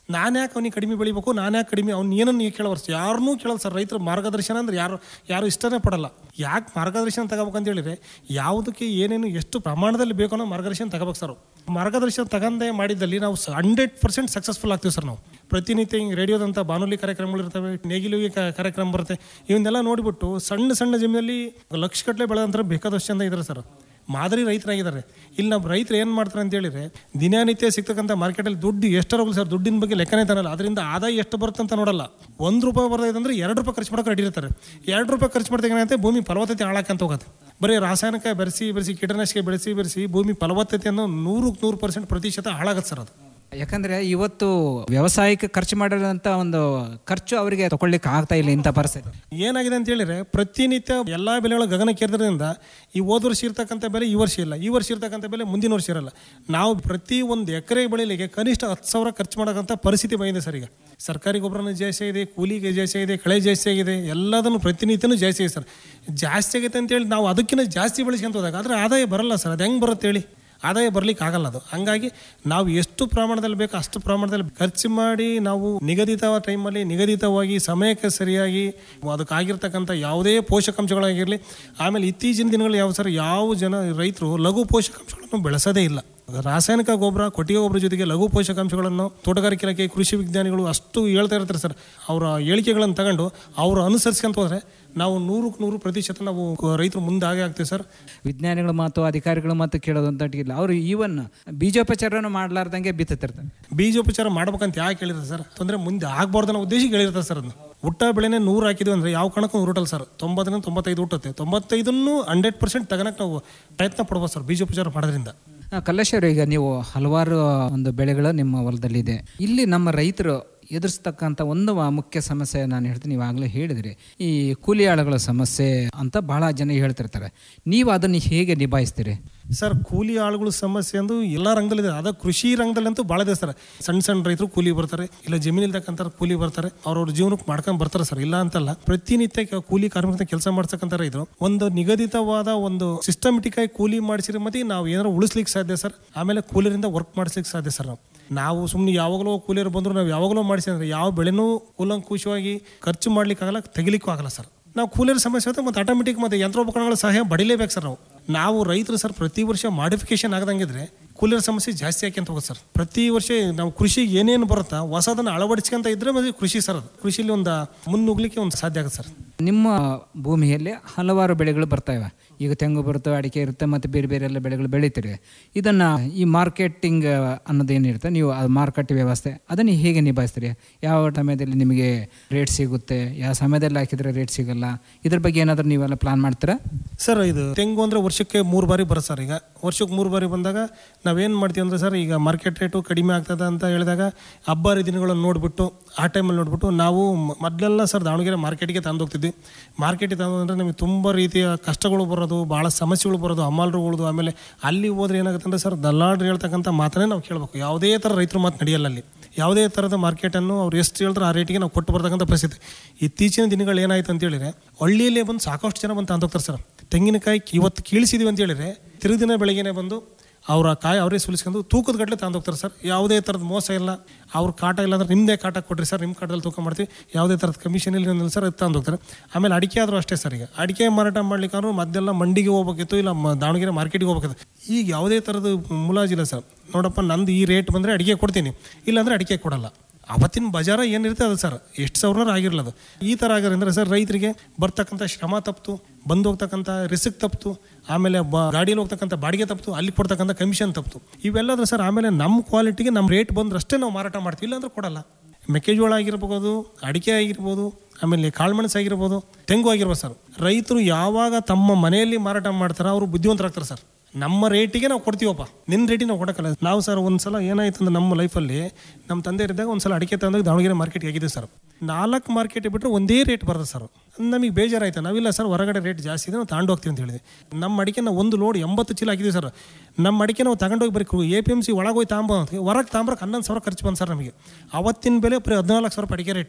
ನಾನು ಯಾಕೆ ಅವನಿಗೆ ಕಡಿಮೆ ಬೆಳಿಬೇಕು ನಾನು ಯಾಕೆ ಕಡಿಮೆ ಅವ್ನು ಏನನ್ನು ಕೇಳೋರು ಯಾರನ್ನೂ ಕೇಳಲ್ಲ ಸರ್ ರೈತರ ಮಾರ್ಗದರ್ಶನ ಅಂದ್ರೆ ಯಾರು ಯಾರು ಇಷ್ಟನೇ ಪಡಲ್ಲ ಯಾಕೆ ಮಾರ್ಗದರ್ಶನ ತಗೋಬೇಕಂತ ಹೇಳಿದ್ರೆ ಯಾವುದಕ್ಕೆ ಏನೇನು ಎಷ್ಟು ಪ್ರಮಾಣದಲ್ಲಿ ಬೇಕು ಅನ್ನೋ ಮಾರ್ಗದರ್ಶನ ತಗೋಬೇಕು ಸರ್ ಮಾರ್ಗದರ್ಶನ ತಗೊಂಡೇ ಮಾಡಿದ್ದಲ್ಲಿ ನಾವು ಹಂಡ್ರೆಡ್ ಪರ್ಸೆಂಟ್ ಸಕ್ಸಸ್ಫುಲ್ ಆಗ್ತೀವಿ ಸರ್ ನಾವು ಪ್ರತಿನಿತ್ಯ ಹಿಂಗೆ ರೇಡಿಯೋದಂಥ ಬಾನುಲಿ ಕಾರ್ಯಕ್ರಮಗಳು ಇರ್ತವೆ ನೇಗಿಲುವಿ ಕ- ಕಾರ್ಯಕ್ರಮ ಬರುತ್ತೆ ಇವನ್ನೆಲ್ಲ ನೋಡಿಬಿಟ್ಟು ಸಣ್ಣ ಸಣ್ಣ ಜಮೀನಲ್ಲಿ ಲಕ್ಷ ಗಟ್ಟಲೆ ಬೆಳೆದಂಥ ಬೇಕಾದಷ್ಟು ಜನ ಇದ್ದಾರೆ ಸರ್ ಮಾದರಿ ರೈತರಾಗಿದ್ದಾರೆ ಇಲ್ಲಿ ನಮ್ಮ ರೈತರು ಏನು ಮಾಡ್ತಾರೆ ಅಂತ ಹೇಳಿದ್ರೆ ದಿನನಿತ್ಯ ಸಿಗ್ತಕ್ಕಂಥ ಮಾರ್ಕೆಟಲ್ಲಿ ದುಡ್ಡು ಎಷ್ಟರ ಹೋಗಲಿ ಸರ್ ದುಡ್ಡಿನ ಬಗ್ಗೆ ಲೆಕ್ಕನೇ ತರಲ್ಲ ಅದರಿಂದ ಆದಾಯ ಎಷ್ಟು ಬರುತ್ತೆ ಅಂತ ನೋಡಲ್ಲ ಒಂದು ರೂಪಾಯಿ ಬರ್ತದೆ ಅಂದ್ರೆ ಎರಡು ರೂಪಾಯಿ ಖರ್ಚು ಮಾಡೋಕೆ ರೆಡಿ ಇರ್ತಾರೆ ಎರಡು ರೂಪಾಯಿ ಖರ್ಚು ಮಾಡ್ದಾಗ ಏನಾಗುತ್ತೆ ಭೂಮಿ ಫಲವತ್ತತೆ ಹಾಳಾಕಂತ ಹೋಗುತ್ತೆ ಬರೀ ರಾಸಾಯನಿಕ ಬೆರೆಸಿ ಬೆರೆಸಿ ಕೀಟನಾಶಕ ಬೆಳೆಸಿ ಬೆರೆಸಿ ಭೂಮಿ ಫಲವತ್ತತೆಯನ್ನು ನೂರಕ್ಕೆ ನೂರು ಪರ್ಸೆಂಟ್ ಪ್ರತಿಶತ ಹಾಳಾಗತ್ತೆ ಸರ್ ಅದು ಯಾಕಂದ್ರೆ ಇವತ್ತು ವ್ಯವಸಾಯಕ್ಕೆ ಖರ್ಚು ಮಾಡಿರೋಂಥ ಒಂದು ಖರ್ಚು ಅವರಿಗೆ ತಗೊಳ್ಳಿಕ್ಕೆ ಆಗ್ತಾ ಇಲ್ಲ ಇಂಥ ಪರಿಸ್ಥಿತಿ ಏನಾಗಿದೆ ಅಂತ ಹೇಳಿದ್ರೆ ಪ್ರತಿನಿತ್ಯ ಎಲ್ಲ ಬೆಲೆಗಳ ಗಗನಕ್ಕೇರಿದ್ರಿಂದ ಈ ಹೋದ ವರ್ಷ ಇರ್ತಕ್ಕಂಥ ಬೆಲೆ ಈ ವರ್ಷ ಇಲ್ಲ ಈ ವರ್ಷ ಇರ್ತಕ್ಕಂಥ ಬೆಲೆ ಮುಂದಿನ ವರ್ಷ ಇರಲ್ಲ ನಾವು ಪ್ರತಿ ಒಂದು ಎಕರೆ ಬೆಳೆಲಿಗೆ ಕನಿಷ್ಠ ಹತ್ತು ಸಾವಿರ ಖರ್ಚು ಮಾಡೋಕ್ಕಂಥ ಪರಿಸ್ಥಿತಿ ಬಂದಿದೆ ಸರ್ ಈಗ ಸರ್ಕಾರಿ ಗೊಬ್ಬರನೂ ಜಾಸ್ತಿ ಇದೆ ಕೂಲಿಗೆ ಜಾಸ್ತಿ ಆಗಿದೆ ಕಳೆ ಜಾಸ್ತಿ ಆಗಿದೆ ಎಲ್ಲದನ್ನು ಪ್ರತಿನಿತ್ಯನೂ ಜಾಸ್ತಿ ಇದೆ ಸರ್ ಜಾಸ್ತಿ ಆಗೈತೆ ಅಂತೇಳಿ ನಾವು ಅದಕ್ಕಿಂತ ಜಾಸ್ತಿ ಬೆಳೆಸ್ಕೊಂತ ಹೋದಾಗ ಆದರೆ ಆದಾಯ ಬರಲ್ಲ ಸರ್ ಅದು ಹೆಂಗೆ ಬರುತ್ತೆ ಹೇಳಿ ಆದಾಯ ಬರ್ಲಿಕ್ಕೆ ಆಗಲ್ಲ ಅದು ಹಂಗಾಗಿ ನಾವು ಎಷ್ಟು ಪ್ರಮಾಣದಲ್ಲಿ ಬೇಕೋ ಅಷ್ಟು ಪ್ರಮಾಣದಲ್ಲಿ ಖರ್ಚು ಮಾಡಿ ನಾವು ನಿಗದಿತ ಟೈಮಲ್ಲಿ ನಿಗದಿತವಾಗಿ ಸಮಯಕ್ಕೆ ಸರಿಯಾಗಿ ಅದಕ್ಕಾಗಿರ್ತಕ್ಕಂಥ ಯಾವುದೇ ಪೋಷಕಾಂಶಗಳಾಗಿರಲಿ ಆಮೇಲೆ ಇತ್ತೀಚಿನ ದಿನಗಳು ಯಾವ ಸರ್ ಯಾವ ಜನ ರೈತರು ಲಘು ಪೋಷಕಾಂಶಗಳನ್ನು ಬೆಳೆಸೋದೇ ಇಲ್ಲ ರಾಸಾಯನಿಕ ಗೊಬ್ಬರ ಕೊಟ್ಟಿಗೆ ಗೊಬ್ಬರ ಜೊತೆಗೆ ಲಘು ಪೋಷಕಾಂಶಗಳನ್ನು ತೋಟಗಾರಿಕೆ ಇಲಾಖೆ ಕೃಷಿ ವಿಜ್ಞಾನಿಗಳು ಅಷ್ಟು ಹೇಳ್ತಾ ಇರ್ತಾರೆ ಸರ್ ಅವರ ಹೇಳಿಕೆಗಳನ್ನು ತಗೊಂಡು ಅವರು ಅನುಸರಿಸ್ಕೊಂತ ಹೋದ್ರೆ ನಾವು ನೂರಕ್ಕೆ ನೂರು ಪ್ರತಿಶತ ನಾವು ರೈತರು ಮುಂದೆ ಆಗೇ ಆಗ್ತೀವಿ ಸರ್ ವಿಜ್ಞಾನಿಗಳ ಮಾತು ಅಧಿಕಾರಿಗಳ ಮಾತು ಕೇಳೋದು ಅಂತ ಇಲ್ಲ ಅವರು ಈವನ್ ಬೀಜೋಪಚಾರವನ್ನು ಮಾಡಲಾರ್ದಂಗೆ ಬಿತ್ತುತ್ತಿರ್ತಾರೆ ಬೀಜೋಪಚಾರ ಮಾಡ್ಬೇಕಂತ ಯಾಕೆ ಹೇಳಿದ್ರೆ ಸರ್ ತೊಂದರೆ ಮುಂದೆ ಆಗ್ಬಾರ್ದು ಅನ್ನೋ ಉದ್ದೇಶಕ್ಕೆ ಹೇಳಿರ್ತಾರೆ ಸರ್ ಅದನ್ನ ಹುಟ್ಟ ಬೆಳೆನೇ ನೂರು ಹಾಕಿದ್ವಿ ಅಂದ್ರೆ ಯಾವ ಕಣಕ್ಕೂ ಉರುಟಲ್ಲ ಸರ್ ತೊಂಬತ್ತರಿಂದ ತೊಂಬತ್ತೈದು ಹುಟ್ಟುತ್ತೆ ತೊಂಬತ್ತೈದನ್ನು ಹಂಡ್ರೆಡ್ ಪರ್ಸೆಂಟ್ ತಗೋಣಕ್ಕೆ ನಾವು ಪ್ರಯತ್ನ ಪಡ್ಬೋದು ಸರ್ ಬೀಜೋಪಚಾರ ಮಾಡೋದ್ರಿಂದ ಆ, ಕಲ್ಲೇಶ್ವರ ಈಗ ನೀವು ಹಲವಾರು ಒಂದು ಬೆಳೆಗಳು ನಿಮ್ಮ ಹೊಲದಲ್ಲಿದೆ ಇಲ್ಲಿ ನಮ್ಮ ರೈತರು ಎದುರಿಸ್ತಕ್ಕಂಥ ಒಂದು ವ- ಮುಖ್ಯ ಸಮಸ್ಯೆ ನಾನು ಹೇಳ್ತೀನಿ ಇವಾಗಲೇ ಹೇಳಿದ್ರಿ ಈ ಕೂಲಿ ಆಳುಗಳ ಸಮಸ್ಯೆ ಅಂತ ಬಹಳ ಜನ ಹೇಳ್ತಿರ್ತಾರೆ ನೀವು ಅದನ್ನು ಹೇಗೆ ನಿಭಾಯಿಸ್ತೀರಿ ಸರ್ ಕೂಲಿ ಆಳುಗಳ ಸಮಸ್ಯೆ ಅಂದು ಎಲ್ಲ ರಂಗದಲ್ಲಿದೆ ಅದ ಕೃಷಿ ರಂಗದಲ್ಲಂತೂ ಭಾಳ ಇದೆ ಸರ್ ಸಣ್ಣ ಸಣ್ಣ ರೈತರು ಕೂಲಿ ಬರ್ತಾರೆ ಇಲ್ಲ ಜಮೀನು ಇಲ್ದಕ್ಕಂಥ ಕೂಲಿ ಬರ್ತಾರೆ ಅವ್ರವ್ರ ಜೀವನಕ್ಕೆ ಮಾಡ್ಕೊಂಡ್ ಬರ್ತಾರೆ ಸರ್ ಇಲ್ಲ ಅಂತಲ್ಲ ಪ್ರತಿನಿತ್ಯ ಕ- ಕೂಲಿ ಕಾರ್ಮಿಕರ ಕೆಲಸ ಮಾಡ್ಸಕ್ಕಂಥ ರೈತರು ಒಂದು ನಿಗದಿತವಾದ ಒಂದು ಸಿಸ್ಟಮೆಟಿಕ್ ಆಗಿ ಕೂಲಿ ಮಾಡಿಸಿದ್ರೆ ಮತ್ತೆ ನಾವು ಏನಾರು ಉಳಿಸ್ಲಿಕ್ಕೆ ಸಾಧ್ಯ ಸರ್ ಆಮೇಲೆ ಕೂಲಿರಿಂದ ವರ್ಕ್ ಮಾಡಿಸ್ಲಿಕ್ಕೆ ಸಾಧ್ಯ ಸರ್ ನಾವು ನಾವು ಸುಮ್ಮನೆ ಯಾವಾಗಲೂ ಕೂಲಿಯರು ಬಂದ್ರು ನಾವು ಯಾವಾಗಲೂ ಮಾಡಿಸಿ ಅಂದ್ರೆ ಯಾವ ಬೆಳೆನೂ ಕೂಲಂಕುಷವಾಗಿ ಖರ್ಚು ಮಾಡ್ಲಿಕ್ಕಾಗಲ್ಲ ತೆಗಿಲಿಕ್ಕೂ ಆಗಲ್ಲ ಸರ್ ನಾವು ಕೂಲಿಯರ್ ಸಮಸ್ಯೆ ಆಗುತ್ತೆ ಮತ್ತು ಆಟೋಮೆಟಿಕ್ ಮತ್ತು ಯಂತ್ರೋಪಕರಣಗಳ ಸಹಾಯ ಬಡಿಲೇಬೇಕು ಸರ್ ನಾವು ನಾವು ರೈತರು ಸರ್ ಪ್ರತಿ ವರ್ಷ ಮಾಡಿಫಿಕೇಶನ್ ಆಗದಂಗಿದ್ರೆ ಕೂಲಿಯರ್ ಸಮಸ್ಯೆ ಜಾಸ್ತಿ ಆಗಿ ಅಂತ ಹೋಗುತ್ತೆ ಸರ್ ಪ್ರತಿ ವರ್ಷ ನಾವು ಕೃಷಿಗೆ ಏನೇನು ಬರುತ್ತಾ ಹೊಸದನ್ನು ಅಳವಡಿಸ್ಕೊಂತ ಇದ್ರೆ ಮತ್ತೆ ಕೃಷಿ ಸರ್ ಅದು ಕೃಷಿಲಿ ಒಂದು ಮುನ್ನುಗ್ಲಿಕ್ಕೆ ಒಂದು ಸಾಧ್ಯ ಆಗುತ್ತೆ ಸರ್ ನಿಮ್ಮ ಭೂಮಿಯಲ್ಲಿ ಹಲವಾರು ಬೆಳೆಗಳು ಬರ್ತವೆ ಈಗ ತೆಂಗು ಬರ್ತವೆ ಅಡಿಕೆ ಇರುತ್ತೆ ಮತ್ತು ಬೇರೆ ಬೇರೆ ಎಲ್ಲ ಬೆಳೆಗಳು ಬೆಳೀತೀರಿ ಇದನ್ನು ಈ ಮಾರ್ಕೆಟಿಂಗ್ ಅನ್ನೋದೇನಿರುತ್ತೆ ನೀವು ಆ ಮಾರುಕಟ್ಟೆ ವ್ಯವಸ್ಥೆ ಅದನ್ನು ಹೇಗೆ ನಿಭಾಯಿಸ್ತೀರಿ ಯಾವ ಸಮಯದಲ್ಲಿ ನಿಮಗೆ ರೇಟ್ ಸಿಗುತ್ತೆ ಯಾವ ಸಮಯದಲ್ಲಿ ಹಾಕಿದರೆ ರೇಟ್ ಸಿಗಲ್ಲ ಇದ್ರ ಬಗ್ಗೆ ಏನಾದರೂ ನೀವೆಲ್ಲ ಪ್ಲಾನ್ ಮಾಡ್ತೀರಾ ಸರ್ ಇದು ತೆಂಗು ಅಂದರೆ ವರ್ಷಕ್ಕೆ ಮೂರು ಬಾರಿ ಬರುತ್ತೆ ಸರ್ ಈಗ ವರ್ಷಕ್ಕೆ ಮೂರು ಬಾರಿ ಬಂದಾಗ ನಾವೇನು ಮಾಡ್ತೀವಿ ಅಂದರೆ ಸರ್ ಈಗ ಮಾರ್ಕೆಟ್ ರೇಟು ಕಡಿಮೆ ಆಗ್ತದೆ ಅಂತ ಹೇಳಿದಾಗ ಹಬ್ಬ ಹರಿದಿನಗಳನ್ನು ನೋಡಿಬಿಟ್ಟು ಆ ಟೈಮಲ್ಲಿ ನೋಡಿಬಿಟ್ಟು ನಾವು ಮ- ಮೊದಲೆಲ್ಲ ಸರ್ ದಾವಣಗೆರೆ ಮಾರ್ಕೆಟ್ಗೆ ತಂದು ಹೋಗ್ತಿದ್ವಿ ಮಾರ್ಕೆಟಿಗೆ ತಂದು ಅಂದರೆ ನಮಗೆ ತುಂಬ ರೀತಿಯ ಕಷ್ಟಗಳು ಬರೋದು ಭಾಳ ಸಮಸ್ಯೆಗಳು ಬರೋದು ಹಮಾಲರುಗಳದು ಆಮೇಲೆ ಅಲ್ಲಿ ಹೋದ್ರೆ ಏನಾಗುತ್ತೆ ಅಂದರೆ ಸರ್ ದಲ್ಲಾಡ್ರು ಹೇಳ್ತಕ್ಕಂಥ ಮಾತನ್ನೇ ನಾವು ಕೇಳಬೇಕು ಯಾವುದೇ ಥರ ರೈತರ ಮಾತು ನಡೆಯಲ್ಲ ಅಲ್ಲಿ ಯಾವುದೇ ಥರದ ಮಾರ್ಕೆಟನ್ನು ಅವ್ರು ಎಷ್ಟು ಹೇಳ್ತಾರೆ ಆ ರೇಟಿಗೆ ನಾವು ಕೊಟ್ಟು ಬರ್ತಕ್ಕಂಥ ಪರಿಸ್ಥಿತಿ ಇತ್ತೀಚಿನ ದಿನಗಳು ಏನಾಯ್ತು ಅಂತ ಹೇಳಿದ್ರೆ ಹಳ್ಳಿಯಲ್ಲೇ ಬಂದು ಸಾಕಷ್ಟು ಜನ ಬಂದು ತಂದೋಗ್ತಾರೆ ಸರ್ ತೆಂಗಿನಕಾಯಿ ಇವತ್ತು ಕೀಳಿಸಿದೀವಿ ಅಂತ ಹೇಳಿದ್ರೆ ತಿರುಗಿ ದಿನ ಬೆಳಗ್ಗೆನೆ ಬಂದು ಅವರ ಕಾಯಿ ಅವರೇ ಸುಲಿಸ್ಕೊಂಡು ತೂಕದ ಗಟ್ಟಲೆ ತಂದೋಗ್ತಾರೆ ಸರ್ ಯಾವುದೇ ಥರದ ಮೋಸ ಇಲ್ಲ ಅವ್ರ ಕಾಟ ಇಲ್ಲ ಅಂದ್ರೆ ನಿಮ್ಮದೇ ಕಾಟ ಕೊಡ್ರಿ ಸರ್ ನಿಮ್ಮ ಕಾಟದಲ್ಲಿ ತೂಕ ಮಾಡ್ತೀವಿ ಯಾವುದೇ ಥರದ ಕಮಿಷನ್ ಇಲ್ಲ ಏನಿಲ್ಲ ಸರ್ ಅದು ತಂದೋಗ್ತಾರೆ ಆಮೇಲೆ ಅಡಿಕೆ ಆದರೂ ಅಷ್ಟೇ ಸರ್ ಈಗ ಅಡಿಕೆ ಮಾರಾಟ ಮಾಡ್ಲಿಕ್ಕಾದ್ರೂ ಮೊದಲೆಲ್ಲ ಮಂಡಿಗೆ ಹೋಗ್ಬೇಕಿತ್ತು ಇಲ್ಲ ಮ- ದಾವಣಗೆರೆ ಮಾರ್ಕೆಟಿಗೆ ಹೋಗ್ಬೇಕಿತ್ತು ಈಗ ಯಾವುದೇ ಥರದ ಮುಲಾಜಿಲ್ಲ ಸರ್ ನೋಡಪ್ಪ ನಂದು ಈ ರೇಟ್ ಬಂದರೆ ಅಡಿಕೆ ಕೊಡ್ತೀನಿ ಇಲ್ಲಾಂದ್ರೆ ಅಡಿಕೆ ಕೊಡಲ್ಲ ಅವತ್ತಿನ ಬಜಾರ ಏನಿರುತ್ತೆ ಅದು ಸರ್ ಎಷ್ಟು ಸಾವಿರ ಆಗಿರಲ್ಲ ಅದು ಈ ಥರ ಆಗಿರೋದ್ರಿಂದ ಸರ್ ರೈತರಿಗೆ ಬರ್ತಕ್ಕಂಥ ಶ್ರಮ ತಪ್ಪಿತು ಬಂದು ಹೋಗ್ತಕ್ಕಂಥ ರಿಸ್ಕ್ ತಪ್ಪಿತು ಆಮೇಲೆ ಬ ಗಾಡಿಯಲ್ಲಿ ಹೋಗ್ತಕ್ಕಂಥ ಬಾಡಿಗೆ ತಪ್ಪಿತು ಅಲ್ಲಿ ಕೊಡ್ತಕ್ಕಂಥ ಕಮಿಷನ್ ತಪ್ಪಿತು ಇವೆಲ್ಲದ್ರೆ ಸರ್ ಆಮೇಲೆ ನಮ್ಮ ಕ್ವಾಲಿಟಿಗೆ ನಮ್ಮ ರೇಟ್ ಬಂದ್ರಷ್ಟೇ ನಾವು ಮಾರಾಟ ಮಾಡ್ತೀವಿ ಇಲ್ಲಾಂದ್ರೆ ಕೊಡಲ್ಲ ಮೆಕ್ಕೆಜೋಳ ಆಗಿರ್ಬೋದು ಅಡಿಕೆ ಆಗಿರ್ಬೋದು ಆಮೇಲೆ ಕಾಳುಮೆಣಸು ಆಗಿರ್ಬೋದು ತೆಂಗು ಆಗಿರ್ಬೋದು ಸರ್ ರೈತರು ಯಾವಾಗ ತಮ್ಮ ಮನೆಯಲ್ಲಿ ಮಾರಾಟ ಮಾಡ್ತಾರೋ ಅವರು ಬುದ್ಧಿವಂತರಾಗ್ತಾರೆ ಸರ್ ನಮ್ಮ ರೇಟಿಗೆ ನಾವು ಕೊಡ್ತೀವಪ್ಪ ನಿನ್ನ ರೇಟಿಗೆ ನಾವು ಕೊಡೋಕ್ಕಲ್ಲ ನಾವು ಸರ್ ಒಂದ್ಸಲ ಏನಾಯ್ತು ಅಂದ್ರೆ ನಮ್ಮ ಲೈಫಲ್ಲಿ ನಮ್ಮ ತಂದೆ ಇದ್ದಾಗ ಒಂದ್ಸಲ ಅಡಿಕೆ ತಂದಾಗ ದಾವಣಗೆರೆ ಮಾರ್ಕೆಟ್ಗೆ ಆಗಿದೆ ಸರ್ ನಾಲ್ಕು ಮಾರ್ಕೆಟ್ ಬಿಟ್ಟರೆ ಒಂದೇ ರೇಟ್ ಬರ್ತದೆ ಸರ್ ನಮಗೆ ಬೇಜಾರಾಯ್ತು ನಾವಿಲ್ಲ ಸರ್ ಹೊರಗಡೆ ರೇಟ್ ಜಾಸ್ತಿ ಇದೆ ನಾವು ತಗೊಂಡು ಹೋಗ್ತೀವಿ ಅಂತ ಹೇಳಿದೆ ನಮ್ಮ ಅಡಿಕೆ ನಾವು ಒಂದು ಲೋಡ್ ಎಂಬತ್ತು ಚೀಲ ಹಾಕಿದ್ದೀವಿ ಸರ್ ನಮ್ಮ ಅಡಿಕೆ ನಾವು ತಗೊಂಡೋಗಿ ಬರೀ ಎ ಪಿ ಎಮ್ ಸಿ ಒಳಗೆ ಹೋಗಿ ತಾಂಬ ಹೊರಗೆ ತಾಂಬ್ರಕ್ಕೆ ಹನ್ನೊಂದು ಸಾವಿರ ಖರ್ಚು ಬಂದು ಸರ್ ನಮಗೆ ಅವತ್ತಿನ ಬೆಲೆ ಬರೀ ಹದಿನಾಲ್ಕು ಸಾವಿರ ರೂಪಾಯಿ ಅಡಿಕೆ ರೇಟು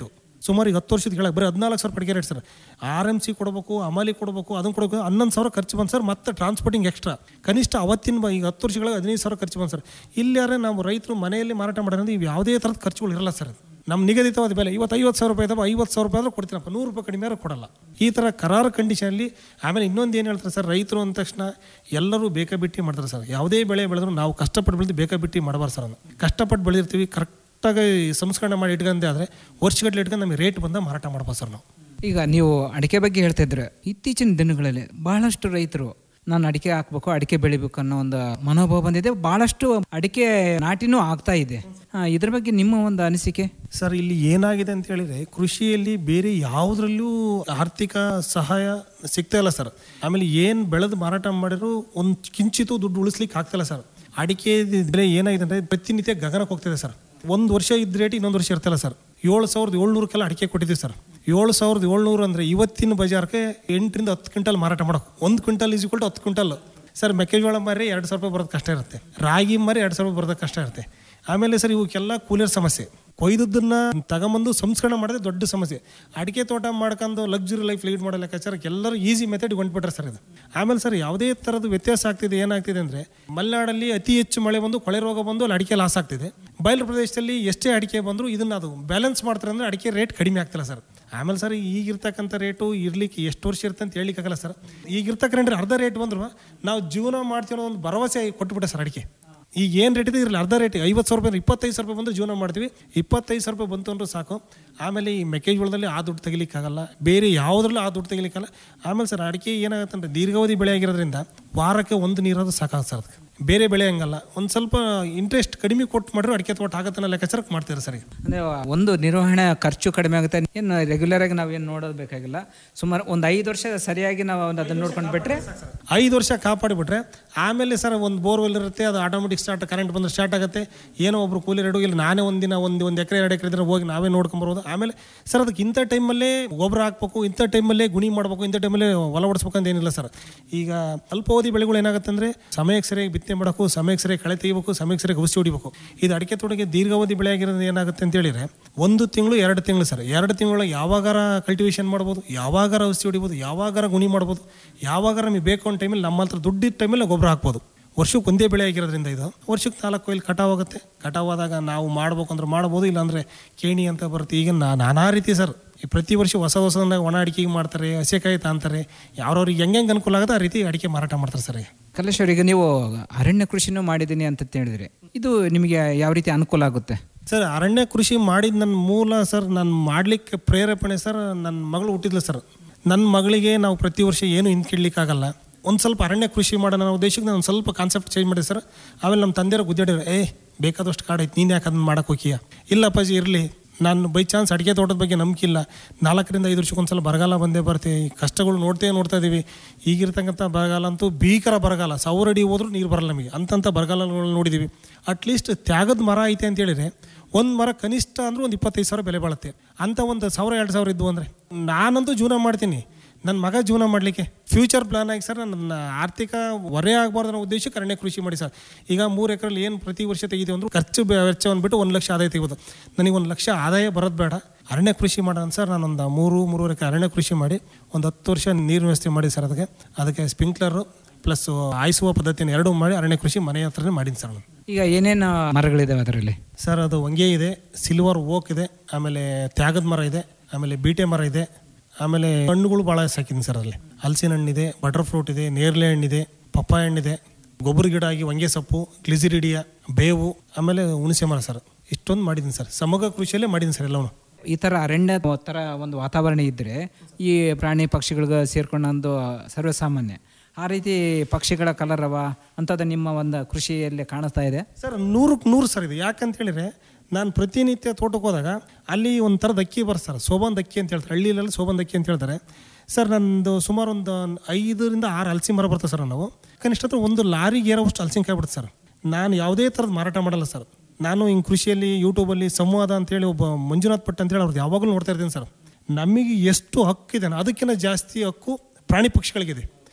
ಸುಮಾರು ಈಗ ಹತ್ತು ವರ್ಷದ ಕೆಳಗೆ ಬರೀ ಹದಿನಾಲ್ಕು ಸಾವಿರ ಪಡಿಗೆ rate sir R M C ಕೊಡಬೇಕು ಅಮಲಿ ಕೊಡಬೇಕು ಅದನ್ನು ಕೊಡಬೇಕು ಹನ್ನೊಂದು ಸಾವಿರ ಖರ್ಚು ಬಂದು ಸರ್ ಮತ್ತೆ ಟ್ರಾನ್ಸ್ಪೋರ್ಟಿಂಗ್ ಎಕ್ಸ್ಟ್ರಾ ಕನಿಷ್ಠ ಅವತ್ತಿನ ಬ- ಈಗ ಹತ್ತು ವರ್ಷಗಳಿಗೆ ಹದಿನೈದು ಸಾವಿರ ಖರ್ಚು ಬಂದು ಸರ್ ಇಲ್ಲಾರೆ ನಾವು ರೈತರು ಮನೆಯಲ್ಲಿ ಮಾರಾಟ ಮಾಡೋದ್ರಿಂದ ಇವು ಯಾವುದೇ ಥರದ ಖರ್ಚುಗಳು ಇರಲ್ಲ ಸರ್ ನಮ್ಮ ನಿಗದಿತವಾದ ಬೆಲೆ ಇವತ್ತು ಐವತ್ತು ಸಾವಿರ ರೂಪಾಯಿ ಇದಾವೆ ಐವತ್ತು ಸಾವಿರ ರೂಪಾಯಿ ಆದರೂ ಕೊಡ್ತೀನಪ್ಪ ನೂರು ರೂಪಾಯಿ ಕಡಿಮೆ ಆದ್ರೂ ಕೊಡಲ್ಲ ಈ ಥರ ಕರಾರು ಕಂಡೀಷನಲ್ಲಿ ಆಮೇಲೆ ಇನ್ನೊಂದು ಏನು ಹೇಳ್ತಾರೆ ಸರ್ ರೈತರು ಅಂದ ತಕ್ಷಣ ಎಲ್ಲರೂ ಬೇಕಾಬಿಟ್ಟಿ ಮಾಡ್ತಾರೆ ಸರ್ ಯಾವುದೇ ಬೆಳೆ ಬೆಳೆದ್ರು ನಾವು ಕಷ್ಟಪಟ್ಟು ಬೆಳೆದು ಬೇಕಾಬಿಟ್ಟಿ ಮಾಡಬಾರ್ದು ಸರ್ ಅದನ್ನು ಕಷ್ಟಪಟ್ಟು ಬೆಳೆದಿರ್ತೀವಿ ಕರೆಕ್ಟಾಗಿ ಸಂಸ್ಕರಣೆ ಮಾಡಿ ಇಟ್ಕೊಂಡೆ ಆದರೆ ವರ್ಷಗಟ್ಟಲೆ ಇಟ್ಕೊಂಡು ನಮಗೆ ರೇಟ್ ಬಂದ ಮಾರಾಟ ಮಾಡ್ಬೋದು ಸರ್ ನಾವು ಈಗ ನೀವು ಅಡಿಕೆ ಬಗ್ಗೆ ಹೇಳ್ತಾ ಇದ್ರೆ ಇತ್ತೀಚಿನ ದಿನಗಳಲ್ಲಿ ಬಹಳಷ್ಟು ರೈತರು ನಾನು ಅಡಿಕೆ ಹಾಕ್ಬೇಕು ಅಡಿಕೆ ಬೆಳಿಬೇಕು ಅನ್ನೋ ಒಂದು ಮನೋಭಾವ ಬಂದಿದೆ ಬಹಳಷ್ಟು ಅಡಿಕೆ ನಾಟಿನೂ ಆಗ್ತಾ ಇದೆ ಆ, ಇದ್ರ ಬಗ್ಗೆ ನಿಮ್ಮ ಒಂದು ಅನಿಸಿಕೆ ಸರ್ ಇಲ್ಲಿ ಏನಾಗಿದೆ ಅಂತ ಹೇಳಿದ್ರೆ ಕೃಷಿಯಲ್ಲಿ ಬೇರೆ ಯಾವುದ್ರಲ್ಲೂ ಆರ್ಥಿಕ ಸಹಾಯ ಸಿಗ್ತಾ ಇಲ್ಲ ಸರ್ ಆಮೇಲೆ ಏನು ಬೆಳೆದು ಮಾರಾಟ ಮಾಡಿದ್ರು ಒಂದು ಕಿಂಚಿತು ದುಡ್ಡು ಉಳಿಸ್ಲಿಕ್ಕೆ ಆಗ್ತಿಲ್ಲ ಸರ್ ಅಡಿಕೆ ಬೆಲೆ ಏನಾಗಿದೆ ಅಂದರೆ ಪ್ರತಿನಿತ್ಯ ಗಗನಕ್ಕೆ ಹೋಗ್ತಿದೆ ಸರ್ ಒಂದು ವರ್ಷ ಇದ್ದ ರೇಟ್ ಇನ್ನೊಂದು ವರ್ಷ ಇರ್ತಿಲ್ಲ ಸರ್ ಏಳು ಸಾವಿರದ ಏಳ್ನೂರಕ್ಕೆಲ್ಲ ಅಡಿಕೆ ಕೊಟ್ಟಿದ್ದೀವಿ ಸರ್ ಏಳು ಸಾವಿರದ ಏಳ್ನೂರು ಅಂದರೆ ಇವತ್ತಿನ ಬಜಾರ್ಗೆ ಎಂಟರಿಂದ ಹತ್ತು ಕ್ವಿಂಟಲ್ ಮಾರಾಟ ಮಾಡೋಕೆ ಒಂದು ಕ್ವಿಂಟಲ್ ಈಸ್ ಟು ಹತ್ತು ಕ್ವಿಂಟಲ್ ಸರ್ ಮೆಕ್ಕೆಜೋಳ ಮಾರಿ ಎರಡು ಸಾವಿರ ರೂಪಾಯಿ ಬರೋದು ಕಷ್ಟ ಇರುತ್ತೆ ರಾಗಿ ಮಾರಿ ಎರಡು ಸಾವಿರ ರೂಪಾಯಿ ಬರೋದು ಕಷ್ಟ ಇರುತ್ತೆ ಆಮೇಲೆ ಸರ್ ಇವಕ್ಕೆಲ್ಲ ಕೂಲಿಯರ್ ಸಮಸ್ಯೆ ಕೊಯ್ದದ್ದನ್ನ ತಗೊಂಬಂದು ಸಂಸ್ಕರಣೆ ಮಾಡೋದೇ ದೊಡ್ಡ ಸಮಸ್ಯೆ ಅಡಿಕೆ ತೋಟ ಮಾಡ್ಕೊಂಡು ಲಕ್ಸುರಿ ಲೈಫ್ ಲೀಡ್ ಮಾಡೋ ಲೆಕ್ಕಾಚಾರಕ್ಕೆ ಎಲ್ಲರೂ ಈಸಿ ಮೆಥಡ್ ಹೊಂಟ್ಬಿಟ್ರೆ ಸರ್ ಇದು ಆಮೇಲೆ ಸರ್ ಯಾವುದೇ ಥರದ ವ್ಯತ್ಯಾಸ ಆಗ್ತಿದೆ ಏನಾಗ್ತಿದೆ ಅಂದರೆ ಮಲೆನಾಡಲ್ಲಿ ಅತಿ ಹೆಚ್ಚು ಮಳೆ ಬಂದು ಕೊಳೆ ರೋಗ ಬಂದು ಅಲ್ಲಿ ಅಡಿಕೆ ಲಾಸ್ ಆಗ್ತಿದೆ ಬಯಲು ಪ್ರದೇಶದಲ್ಲಿ ಎಷ್ಟೇ ಅಡಿಕೆ ಬಂದರೂ ಇದನ್ನ ಅದು ಬ್ಯಾಲೆನ್ಸ್ ಮಾಡ್ತಾರೆ ಅಂದರೆ ಅಡಿಕೆ ರೇಟ್ ಕಡಿಮೆ ಆಗ್ತಿಲ್ಲ ಸರ್ ಆಮೇಲೆ ಸರ್ ಈಗಿರ್ತಕ್ಕಂಥ ರೇಟು ಇರ್ಲಿಕ್ಕೆ ಎಷ್ಟು ವರ್ಷ ಇರುತ್ತೆ ಅಂತ ಹೇಳಲಿಕ್ಕಾಗಲ್ಲ ಸರ್ ಈಗಿರ್ತಕ್ಕಂಥ ಅರ್ಧ ರೇಟ್ ಬಂದ್ರು ನಾವು ಜೀವನ ಮಾಡ್ತೀವಿ ಅನ್ನೋ ಒಂದು ಭರವಸೆ ಕೊಟ್ಬಿಟ್ಟೆ ಸರ್ ಅಡಿಕೆ ಈಗ ಏನು ರೇಟ್ ಇದೆ ಇರಲಿ ಅರ್ಧ ರೇಟ್ ಐವತ್ತು ಸಾವಿರ ರೂಪಾಯಿ ಇಪ್ಪತ್ತೈದು ಸಾವಿರ ರೂಪಾಯಿ ಬಂದು ಜೀವನ ಮಾಡ್ತೀವಿ ಇಪ್ಪತ್ತೈದು ಸಾವಿರ ರೂಪಾಯಿ ಬಂತು ಅಂದ್ರೂ ಸಾಕು ಆಮೇಲೆ ಈ ಮೆಕ್ಕೆಜೋಳದಲ್ಲಿ ಆ ದುಡ್ಡು ತೆಗಿಲಿಕ್ಕಾಗಲ್ಲ ಬೇರೆ ಯಾವುದ್ರಲ್ಲೂ ಆ ದುಡ್ಡು ತೆಗಿಲಿಕ್ಕಾಗಲ್ಲ ಆಮೇಲೆ ಸರ್ ಅಡಿಕೆ ಏನಾಗುತ್ತೆ ಅಂದರೆ ದೀರ್ಘಾವಧಿ ಬೆಳೆ ಆಗಿರೋದ್ರಿಂದ ವಾರಕ್ಕೆ ಒಂದು ನೀರಾದ್ರೂ ಸಾಕಾಗುತ್ತೆ ಸರ್ ಅದಕ್ಕೆ ಬೇರೆ ಬೆಳೆ ಹಂಗಲ್ಲ ಒಂದು ಸ್ವಲ್ಪ ಇಂಟ್ರೆಸ್ಟ್ ಕಡಿಮೆ ಕೊಟ್ಟು ಮಾಡಿದ್ರು ಅಡಿಕೆ ತೋಟ ಆಗತ್ತೆ ಅನ್ನೋ ಲೆಕ್ಕಾಚಾರಕ್ಕೆ ಮಾಡ್ತಾರೆ ಸರ್ ಈಗ ಅಂದ್ರೆ ಒಂದು ನಿರ್ವಹಣೆ ಖರ್ಚು ಕಡಿಮೆ ಆಗುತ್ತೆ ಏನು ರೆಗ್ಯುಲರ್ ಆಗಿ ನಾವೇನು ನೋಡೋದು ಬೇಕಾಗಿಲ್ಲ ಸುಮಾರು ಒಂದು ಐದು ವರ್ಷ ಸರಿಯಾಗಿ ನಾವು ಒಂದು ಅದನ್ನ ನೋಡ್ಕೊಂಡು ಬಿಟ್ರೆ ಐದು ವರ್ಷ ಕಾಪಾಡಿಬಿಟ್ರೆ ಆಮೇಲೆ ಸರ್ ಒಂದು ಬೋರ್ವೆಲ್ ಇರುತ್ತೆ ಅದು ಆಟೋಮೆಟಿಕ್ ಸ್ಟಾರ್ಟ್ ಕರೆಂಟ್ ಬಂದ್ರೆ ಸ್ಟಾರ್ಟ್ ಆಗುತ್ತೆ ಏನೋ ಒಬ್ರು ಕೂಲಿ ರೆಡು ಇಲ್ಲ ನಾನೇ ಒಂದಿನ ಒಂದು ಒಂದು ಎಕರೆ ಎರಡು ಎಕರೆ ಇದ್ರೆ ಹೋಗಿ ನಾವೇ ನೋಡ್ಕೊಂಬರೋದು ಆಮೇಲೆ ಸರ್ ಅದಕ್ಕೆ ಇಂಥ ಟೈಮಲ್ಲೇ ಗೊಬ್ಬರ ಹಾಕ್ಬೇಕು ಇಂಥ ಟೈಮಲ್ಲೇ ಗುಣಿ ಮಾಡಬೇಕು ಇಂಥ ಟೈಮಲ್ಲೇ ಹೊಲ ಓಡಿಸ್ಬೇಕು ಅಂತ ಏನಿಲ್ಲ ಸರ್ ಈಗ ಅಲ್ಪಾವಧಿ ಬೆಳೆಗಳು ಏನಾಗುತ್ತೆ ಅಂದರೆ ಸಮಯಕ್ಕೆ ಸರಿಯಾಗಿ ಬಿತ್ತನೆ ಮಾಡಬೇಕು ಸಮಯಕ್ಕೆ ಸರಿಯಾಗಿ ಕಳೆ ತೆಗಿಬೇಕು ಸಮಯಕ್ಕೆ ಸರಿಯಾಗಿ ಔಷಧಿ ಹೊಡಿಬೇಕು ಇದು ಅಡಿಕೆ ತೋಟಕ್ಕೆ ದೀರ್ಘಾವಧಿ ಬೆಳೆ ಆಗಿರೋದು ಏನಾಗುತ್ತೆ ಅಂತ ಹೇಳಿದ್ರೆ ಒಂದು ತಿಂಗಳು ಎರಡು ತಿಂಗಳು ಸರ್ ಎರಡು ತಿಂಗಳು ಯಾವಾಗಾರ ಕಲ್ಟಿವೇಶನ್ ಮಾಡ್ಬೋದು ಯಾವಾಗಾರ ಔಷಧಿ ಹೊಡಿಬೋದು ಯಾವಾಗಾರ ಗುಣಿ ಮಾಡ್ಬೋದು ಯಾವಾಗಾರ ನಮಗೆ ಬೇಕು ಅನ್ನೋ ಟೈಮಲ್ಲಿ ನಮ್ಮ ಹತ್ರ ದುಡ್ಡಿದ್ದ ಟೈಮಲ್ಲಿ ಗೊಬ್ಬರ ಹಾಕ್ಬೋದು ವರ್ಷಕ್ಕೆ ಒಂದೇ ಬೆಳೆ ಆಗಿರೋದ್ರಿಂದ ಇದು ವರ್ಷಕ್ಕೆ ನಾಲ್ಕು ಕೊಯ್ಲು ಕಟಾವ್ ಆಗುತ್ತೆ ಕಟಾವ್ ಆದಾಗ ನಾವು ಮಾಡ್ಬೇಕು ಅಂದ್ರೆ ಮಾಡ್ಬೋದು ಇಲ್ಲಾಂದ್ರೆ ಕೇಣಿ ಅಂತ ಬರುತ್ತೆ ಈಗ ನಾ- ನಾನಾ ರೀತಿ ಸರ್ ಈ ಪ್ರತಿ ವರ್ಷ ಹೊಸ ಹೊಸ ಒಣ ಅಡಿಕೆಗೆ ಮಾಡ್ತಾರೆ ಹಸೆಕಾಯಿ ತಾಂತಾರೆ ಯಾವ್ರವ್ರಿಗೆ ಹೆಂಗೆ ಹೆಂಗೆ ಅನುಕೂಲ ಆಗುತ್ತೆ ಆ ರೀತಿ ಅಡಿಕೆ ಮಾರಾಟ ಮಾಡ್ತಾರೆ ಸರ್ ಈಗ ಕಲೇಶ್ವರ್ ಈಗ ನೀವು ಅರಣ್ಯ ಕೃಷಿನೂ ಮಾಡಿದ್ದೀನಿ ಅಂತ ಹೇಳಿದ್ರಿ ಇದು ನಿಮಗೆ ಯಾವ ರೀತಿ ಅನುಕೂಲ ಆಗುತ್ತೆ ಸರ್ ಅರಣ್ಯ ಕೃಷಿ ಮಾಡಿದ ನನ್ನ ಮೂಲ ಸರ್ ನಾನು ಮಾಡಲಿಕ್ಕೆ ಪ್ರೇರೇಪಣೆ ಸರ್ ನನ್ನ ಮಗಳು ಹುಟ್ಟಿದ್ಲು ಸರ್ ನನ್ನ ಮಗಳಿಗೆ ನಾವು ಪ್ರತಿ ವರ್ಷ ಏನು ಹಿಂದ್ಕಿಡ್ಲಿಕ್ಕಾಗಲ್ಲ ಒಂದು ಸ್ವಲ್ಪ ಅರಣ್ಯ ಕೃಷಿ ಮಾಡೋಣ ಅನ್ನೋ ಉದ್ದೇಶಕ್ಕೆ ನಾನು ಸ್ವಲ್ಪ ಕಾನ್ಸೆಪ್ಟ್ ಚೇಂಜ್ ಮಾಡಿದೆ ಸರ್ ಆಮೇಲೆ ನಮ್ಮ ತಂದೆಯವ್ರು ಗುದ್ದಾಡಿದ್ರು ಏ ಬೇಕಾದಷ್ಟು ಕಾಡು ಐತೆ ನೀನು ಯಾಕೆ ಅದನ್ನ ಮಾಡಕ್ಕೆ ಹೋಗಿಯಾ ಇಲ್ಲ ಅಪ್ಪಾಜಿ ಇರಲಿ ನಾನು ಬೈ ಚಾನ್ಸ್ ಅಡಿಕೆ ತೋಟದ ಬಗ್ಗೆ ನಂಬಿಕೆ ಇಲ್ಲ ನಾಲ್ಕರಿಂದ ಐದು ವರ್ಷಕ್ಕೆ ಒಂದ್ಸಲ ಬರಗಾಲ ಬಂದೇ ಬರ್ತೀವಿ ಈ ಕಷ್ಟಗಳು ನೋಡ್ತೇ ನೋಡ್ತಾ ಇದ್ದೀವಿ ಈಗಿರ್ತಕ್ಕಂಥ ಬರಗಾಲ ಅಂತೂ ಭೀಕರ ಬರಗಾಲ ಸಾವಿರ ಅಡಿ ಹೋದ್ರೂ ನೀರು ಬರಲ್ಲ ನಮಗೆ ಅಂತಂಥ ಬರಗಾಲಗಳು ನೋಡಿದ್ದೀವಿ ಅಟ್ಲೀಸ್ಟ್ ತ್ಯಾಗದ ಮರ ಐತೆ ಅಂತ ಹೇಳಿದ್ರೆ ಒಂದು ಮರ ಕನಿಷ್ಠ ಅಂದ್ರೆ ಒಂದು ಇಪ್ಪತ್ತೈದು ಸಾವಿರ ಬೆಲೆ ಬಾಳುತ್ತೆ ಅಂತ ಒಂದು ಸಾವಿರ ಎರಡು ಸಾವಿರ ಇದ್ವು ಅಂದರೆ ನಾನಂತೂ ಜೀವನ ಮಾಡ್ತೀನಿ ನನ್ನ ಮಗ ಜೀವನ ಮಾಡಲಿಕ್ಕೆ ಫ್ಯೂಚರ್ ಪ್ಲಾನ್ ಆಗಿ ಸರ್ ನನ್ನ ಆರ್ಥಿಕ ಹೊರೆ ಆಗಬಾರ್ದು ಅನ್ನೋ ಉದ್ದೇಶಕ್ಕೆ ಅರಣ್ಯ ಕೃಷಿ ಮಾಡಿ ಸರ್ ಈಗ ಮೂರು ಎಕರೆಲ್ಲಿ ಏನು ಪ್ರತಿ ವರ್ಷ ತೆಗಿತೀವಿ ಅಂದ್ರೆ ಖರ್ಚು ಬೆ- ವೆಚ್ಚ ಅಂದ್ಬಿಟ್ಟು ಒಂದು ಲಕ್ಷ ಆದಾಯ ತೆಗಿಬೋದು ನನಗೆ ಒಂದು ಲಕ್ಷ ಆದಾಯ ಬರೋದು ಬೇಡ ಅರಣ್ಯ ಕೃಷಿ ಮಾಡೋಣ ಸರ್ ನಾನೊಂದು ಮೂರು ಮೂರುವರೆ ಎಕರೆ ಅರಣ್ಯ ಕೃಷಿ ಮಾಡಿ ಒಂದು ಹತ್ತು ವರ್ಷ ನೀರು ವ್ಯವಸ್ಥೆ ಮಾಡಿ ಸರ್ ಅದಕ್ಕೆ ಅದಕ್ಕೆ ಸ್ಪ್ರಿಂಕ್ಲರು ಪ್ಲಸ್ ಆಯಿಸುವ ಪದ್ಧತಿಯನ್ನು ಎರಡೂ ಮಾಡಿ ಅರಣ್ಯ ಕೃಷಿ ಮನೆ ಹತ್ರನೇ ಮಾಡೀನಿ ಸರ್ ನಾನು ಈಗ ಏನೇನು ಮರಗಳಿದಾವೆ ಅದರಲ್ಲಿ ಸರ್ ಅದು ಹೊಂಗೆ ಇದೆ ಸಿಲ್ವರ್ ಓಕ್ ಇದೆ ಆಮೇಲೆ ತ್ಯಾಗದ ಮರ ಇದೆ ಆಮೇಲೆ ಬೀಟೆ ಮರ ಇದೆ ಆಮೇಲೆ ಹಣ್ಣುಗಳು ಭಾಳ ಸಾಕಿದ್ದೀನಿ ಸರ್ ಅಲ್ಲಿ ಹಲಸಿನ ಹಣ್ಣಿದೆ ಬಟರ್ ಫ್ರೂಟ್ ಇದೆ ನೇರಳೆ ಹಣ್ಣಿದೆ ಪಪ್ಪಾಯ ಹಣ್ಣಿದೆ ಗೊಬ್ಬರ ಗಿಡ ಆಗಿ ಹೊಂಗೆ ಸೊಪ್ಪು ಗ್ಲಿಸಿರಿಡಿಯ ಬೇವು ಆಮೇಲೆ ಹುಣಸೆ ಮರ ಸರ್ ಇಷ್ಟೊಂದು ಮಾಡಿದ್ದೀನಿ ಸರ್ ಸಮಗ್ರ ಕೃಷಿಯಲ್ಲೇ ಮಾಡಿದ್ದೀನಿ ಸರ್ ಎಲ್ಲವೂ ಈ ಥರ ಅರಣ್ಯ ಥರ ಒಂದು ವಾತಾವರಣ ಇದ್ದರೆ ಈ ಪ್ರಾಣಿ ಪಕ್ಷಿಗಳಿಗೆ ಸೇರ್ಕೊಂಡೊಂದು ಸರ್ವಸಾಮಾನ್ಯ ಆ ರೀತಿ ಪಕ್ಷಿಗಳ ಕಲರವ ಅಂಥದ್ದು ನಿಮ್ಮ ಒಂದು ಕೃಷಿಯಲ್ಲಿ ಕಾಣಿಸ್ತಾ ಇದೆ ಸರ್ ನೂರಕ್ಕೆ ನೂರು ಸರ್ ಇದು ಯಾಕಂತ ಹೇಳಿದ್ರೆ ನಾನು ಪ್ರತಿನಿತ್ಯ ತೋಟಕ್ಕೆ ಹೋದಾಗ ಅಲ್ಲಿ ಒಂದು ಥರದ ಅಕ್ಕಿ ಬರ್ತಾರೆ ಸರ್ ಸೋಬಂದ್ ಅಕ್ಕಿ ಅಂತ ಹೇಳ್ತಾರೆ ಹಳ್ಳಿಲೆಲ್ಲ ಸೋಬಂದ್ ಅಕ್ಕಿ ಅಂತ ಹೇಳ್ತಾರೆ ಸರ್ ನಂದು ಸುಮಾರು ಒಂದು ಐದರಿಂದ ಆರು ಹಲಸಿ ಮರ ಬರ್ತದೆ ಸರ್ ನಾವು ಕನಿಷ್ಠ ಹತ್ರ ಒಂದು ಲಾರಿಗೆ ಏರೋವಷ್ಟು ಹಲಸಿನಕಾಯಿ ಬಿಡುತ್ತೆ ಸರ್ ನಾನು ಯಾವುದೇ ಥರದ ಮಾರಾಟ ಮಾಡಲ್ಲ ಸರ್ ನಾನು ಹಿಂಗೆ ಕೃಷಿಯಲ್ಲಿ ಯೂಟ್ಯೂಬಲ್ಲಿ ಸಂವಾದ ಅಂತೇಳಿ ಒಬ್ಬ ಮಂಜುನಾಥ್ ಭಟ್ ಅಂತೇಳಿ ಅವ್ರದ್ದು ಯಾವಾಗಲೂ ನೋಡ್ತಾ ಇರ್ತೀನಿ ಸರ್ ನಮಗೆ ಎಷ್ಟು ಹಕ್ಕಿದೆ ಅದಕ್ಕಿಂತ ಜಾಸ್ತಿ ಹಕ್ಕು ಪ್ರಾಣಿ ಪಕ್ಷಿಗಳಿಗಿದೆ